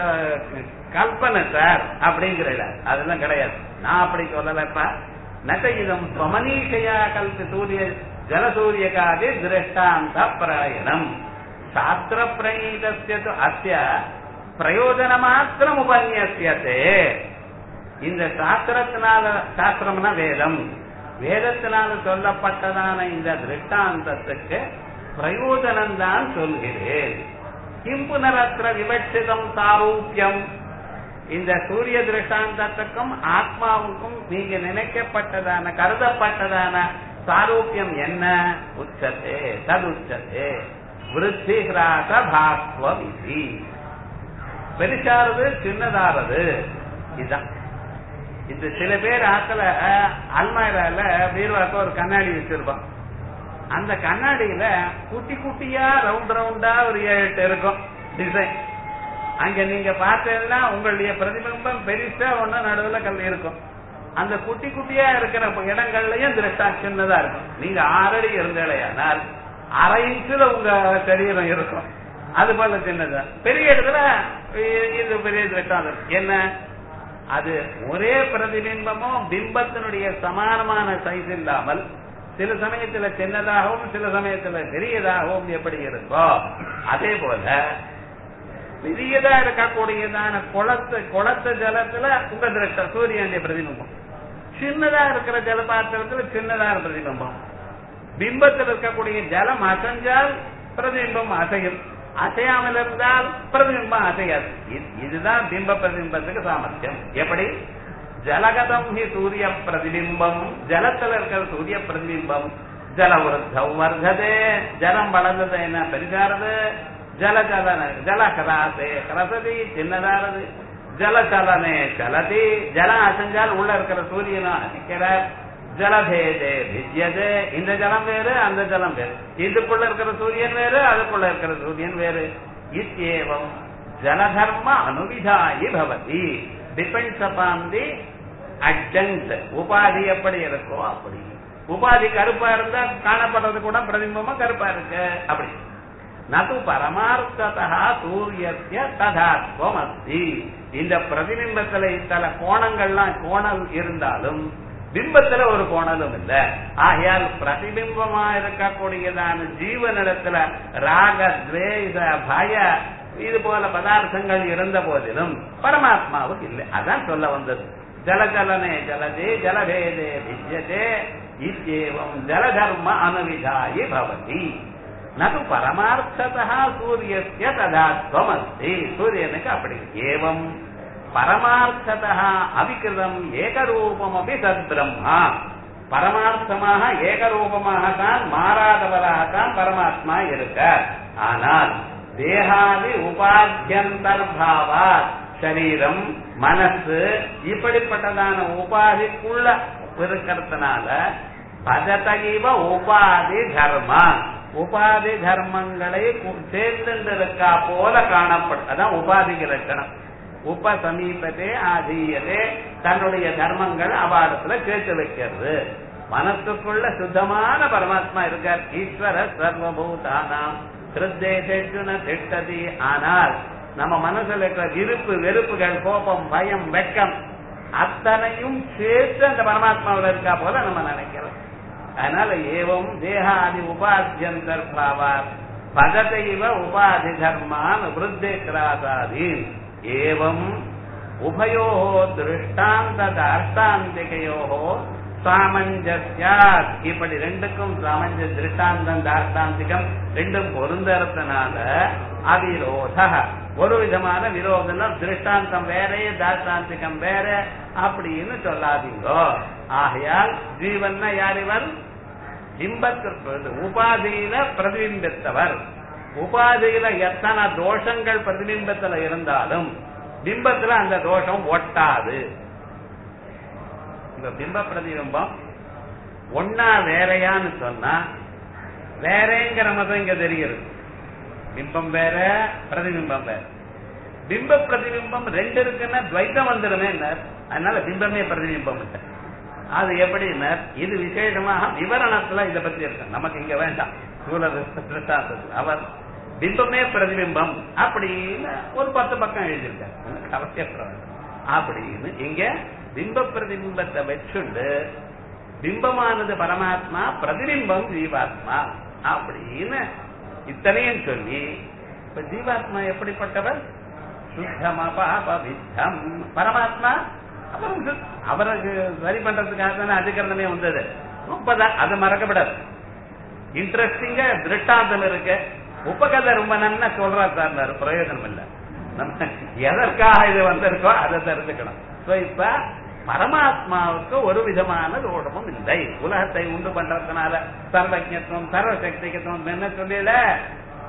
கல்பனை சார் அப்படிங்கிற அதெல்லாம் கிடையாது நான் அப்படி சொல்லலப்பா நகைதம் ஸ்வமனீஷயா கல்பி சூரிய ஜலசூரியகாதி திருஷ்டாந்த பிராயணம் சாஸ்திர பிரணீதஸ்ய து அஸ்ய பிரயோஜன மாத்திரம் உபன்யசியத்தே இந்த சாஸ்திரத்தினால சாஸ்திரம்னா வேதம் வேதத்தினால சொல்லப்பட்டதான இந்த திருஷ்டாந்தத்துக்கு பிரயோஜனம் தான் சொல்கிறேன் கிம் புனரத்திர விவட்சிதம் சாரூபியம் இந்த சூரிய திருஷ்டாந்தத்துக்கும் ஆத்மாவுக்கும் நீங்க நினைக்கப்பட்டதான கருதப்பட்டதான சாரூபியம் என்ன உச்சத்தே தது உச்சத்தே விருத்தி கிராச பாஸ்வ விதி பெருசாறது சின்னதாறது இதுதான் இந்த சில பேர் ஆக்கல அல்மாயிரால பீர்வாக்க ஒரு கண்ணாடி வச்சிருப்பான் அந்த கண்ணாடியில குட்டி குட்டியா ரவுண்ட் ரவுண்டா ஒரு ஏழு எட்டு இருக்கும் டிசைன் அங்க நீங்க பார்த்தீங்கன்னா உங்களுடைய பிரதிபிம்பம் பெருசா ஒண்ணு நடுவுல கல் இருக்கும் அந்த குட்டி குட்டியா இருக்கிற இடங்கள்லயும் திருஷ்டா சின்னதா இருக்கும் நீங்க ஆறடி இருந்தேலையானால் அரை இன்ச்சுல உங்க சரீரம் இருக்கும் அது போல சின்னதா பெரிய இடத்துல இ- இது பெரிய திருஷ்டாந்தம் என்ன அது ஒரே பிரதிபிம்பமும் பிம்பத்தினுடைய சமானமான சைஸ் இல்லாமல் சில சமயத்துல சின்னதாகவும் சில சமயத்துல பெரியதாகவும் எப்படி இருக்கோ அதே போல பெரியதா இருக்கக்கூடியதான குளத்து குளத்து ஜலத்துல உங்க திருஷ்ட சூரியனுடைய பிரதிபிம்பம் சின்னதா இருக்கிற ஜலபாத்திரத்துல சின்னதா பிரதிபிம்பம் பிம்பத்தில் இருக்கக்கூடிய ஜலம் அசைஞ்சால் பிரதிபிம்பம் அசையும் அசையாமல் இருந்தால் பிரதிபிம்பம் அசையாது இது- இதுதான் பிம்ப பிரதிபிம்பத்துக்கு சாமர்த்தியம் எப்படி ஜலகதம் ஹி சூரிய பிரதிபிம்பம் ஜலத்துல இருக்கிற சூரிய பிரதிபிம்பம் ஜல விருத்தம் வர்த்ததே ஜலம் வளர்ந்தது என்ன பெருசாறது ஜல ஜலன ஜல கராசே கரசதி சின்னதானது ஜலச்சலனே சலதி ஜலம் அசைஞ்சால் உள்ள இருக்கிற சூரியனும் அசைக்கிறார் ஜலபேதே வித்யதே இந்த ஜலம் வேறு அந்த ஜலம் வேறு இதுக்குள்ள இருக்கிற சூரியன் வேறு அதுக்குள்ள இருக்கிற சூரியன் வேறு இத்தியேவம் ஜலதர்ம அனுவிதாயி பவதி டிபெண்ட்ஸ் அப்பான் தி அட்ஜங்க் உபாதி எப்படி இருக்கோ அப்படி உபாதி கருப்பா இருந்தா காணப்படுறது கூட பிரதிபிம்பமா கருப்பா இருக்கு அப்படி நது பரமார்த்ததா சூரியத்திய ததாத்வம் அஸ்தி இந்த பிரதிபிம்பத்துல இத்தனை கோணங்கள்லாம் கோணல் இருந்தாலும் பிம்பத்துல ஒரு கோணலும் இல்ல ஆகையால் பிரதிபிம்பமா இருக்கக்கூடியதான ஜீவனிடத்துல ராக துவேஷ பய இது போல பதார்த்தங்கள் இருந்த போதிலும் பரமாத்மாவுக்கு இல்லை அதான் சொல்ல வந்தது ஜலஜலனே ஜலதே ஜலபேதே வித்யதே இத்தியேவம் ஜலதர்ம அனுவிதாயி பவதி நது பரமார்த்ததா சூரியஸ்ய ததாத்வம் அஸ்தி சூரியனுக்கு அப்படி ஏவம் பரமார்த்ததா அவிகிருதம் ஏகரூபமபி சத்பிரம்மா பரமார்த்தமாக ஏகரூபமாகத்தான் மாறாதவராகத்தான் பரமாத்மா இருக்கார் ஆனால் தேகாதி உபாத்தியந்தர்பாவா சரீரம் மனசு இப்படிப்பட்டதான உபாதிக்குள்ள இருக்கிறதுனால பததகிவ உபாதி தர்மா உபாதி தர்மங்களை கு- சேர்ந்திருக்கா போல காணப்படும் அதான் உபாதிக்கு லட்சணம் உப சமீபத்தே ஆதீயதே தன்னுடைய தர்மங்கள் அபாரத்துல சேர்த்து வைக்கிறது மனசுக்குள்ள சுத்தமான பரமாத்மா இருக்கார் ஈஸ்வர சர்வபூதானாம் ஹிருத்தேஷுன திட்டதி ஆனால் நம்ம மனசுல இருக்கிற விருப்பு வெறுப்புகள் கோபம் பயம் வெட்கம் அத்தனையும் சேர்த்து அந்த பரமாத்மாவில் இருக்கா போல நம்ம நினைக்கிறோம் அதனால ஏவம் தேகாதி உபாத்தியந்தர்பாவார் பததைவ உபாதி தர்மான் விருத்தே கிராசாதீன் ஏவம் உபயோ திருஷ்டாந்த அர்த்தாந்திகையோ சாமஞ்சஸ்யாத் இப்படி ரெண்டுக்கும் சாமஞ்ச திருஷ்டாந்தம் தார்த்தாந்திகம் ரெண்டும் பொருந்தறதுனால அவிரோத ஒரு விதமான விரோதம் திருஷ்டாந்தம் வேற தார்த்தாந்திகம் வேற அப்படின்னு சொல்லாதீங்கோ ஆகையால் ஜீவன்னா யார் இவர் பிம்பத்திற்கு உபாதியில பிரதிபிம்பித்தவர் உபாதியில எத்தனை தோஷங்கள் பிரதிபிம்பத்துல இருந்தாலும் பிம்பத்துல அந்த தோஷம் ஒட்டாது இந்த பிம்ப பிரதிபிம்பம் ஒன்னா வேறையான்னு சொன்னா வேறேங்கிற மதம் இங்க தெரிகிறது பிம்பம் வேற பிரதிபிம்பம் வேற பிம்ப பிரதிபிம்பம் ரெண்டு இருக்குன்னா துவைத்தம் வந்துடுமே அதனால பிம்பமே பிரதிபிம்பம் இல்லை அது எப்படின்னா இது விசேஷமாக விவரணத்துல இதை பத்தி இருக்கு நமக்கு இங்க வேண்டாம் சூழல் திருஷ்டாந்தத்தில் அவர் பிம்பமே பிரதிபிம்பம் அப்படின்னு ஒரு பத்து பக்கம் எழுதியிருக்காரு அவசியப்பட வேண்டாம் அப்படின்னு இங்க பிம்ப பிரதிபிம்பத்தை வச்சுண்டு பிம்பமானது பரமாத்மா பிரதிபிம்பம் ஜீவாத்மா அப்படின்னு இத்தனையும் சொல்லி இப்ப ஜீவாத்மா எப்படிப்பட்டவர் சுத்தமா பாபவித்தம் பரமாத்மா அப்புறம் சு- அவருக்கு சரி பண்றதுக்காக தானே அதிகரணமே வந்தது முப்பதான் அது மறக்கப்படாது இன்ட்ரெஸ்டிங்கா திருஷ்டாந்தம் இருக்கு உபகதை ரொம்ப நன்னா சொல்றா சார் பிரயோஜனம் இல்ல நம்ம எதற்காக இது வந்திருக்கோ அதை தெரிஞ்சுக்கணும் சோ இப்ப பரமாத்மாவுக்கு ஒரு விதமான தோஷமும் இல்லை உலகத்தை உண்டு பண்றதுனால சர்வஜத்துவம் சர்வசக்திகத்துவம் என்ன சொல்லல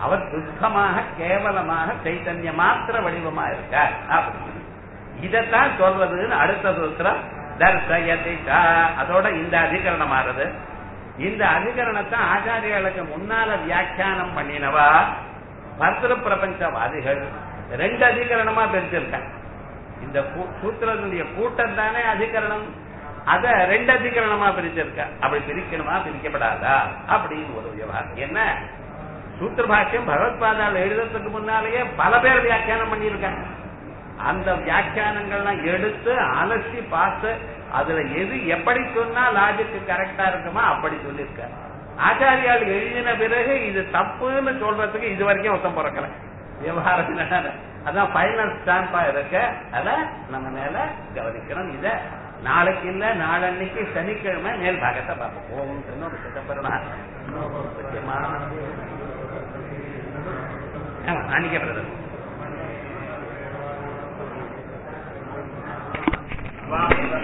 அவர் சுத்தமாக கேவலமாக சைத்தன்ய மாத்திர வடிவமா இருக்கார் அப்படின்னு இதத்தான் சொல்றதுன்னு அடுத்த சூத்திரம் தர்சயதிகா அதோட இந்த அதிகரணம் ஆறுது இந்த அதிகரணத்தை ஆச்சாரியாளுக்கு முன்னால வியாக்கியானம் பண்ணினவா பர்திரு பிரபஞ்சவாதிகள் ரெண்டு அதிகரணமா பிரிச்சிருக்காங்க இந்த கூ- சூத்திரத்தினுடைய கூட்டம் தானே அதிகரணம் அத ரெண்டு அதிகரணமா பிரிச்சிருக்க அப்படி பிரிக்கணுமா பிரிக்கப்படாதா அப்படின்னு ஒரு விவகாரம் என்ன சூத்திர பாஷ்யம் பகவத்பாதால் எழுதுறதுக்கு முன்னாலேயே பல பேர் வியாக்கியானம் பண்ணியிருக்காங்க அந்த வியாக்கியானங்கள்லாம் எடுத்து அலசி பார்த்து அதுல எது எப்படி சொன்னா லாஜிக்கு கரெக்டா இருக்குமா அப்படி சொல்லியிருக்க ஆச்சாரியால் எழுதின பிறகு இது தப்புன்னு சொல்றதுக்கு இது வரைக்கும் ஒருத்தம் பிறக்கல விவகாரம் என்னன்னா, அதான் ஃபைனல் ஸ்டாம்பா இருக்க அத நம்ம மேல கவனிக்கணும் இத நாளைக்கு இல்ல நாளன்னைக்கு சனிக்கிழமை மேல் பாகத்தை பார்ப்போம் ஓம் இன்னொரு சிதம்பரனா ஆமா அன்னைக்கே பிரதர் வாங்க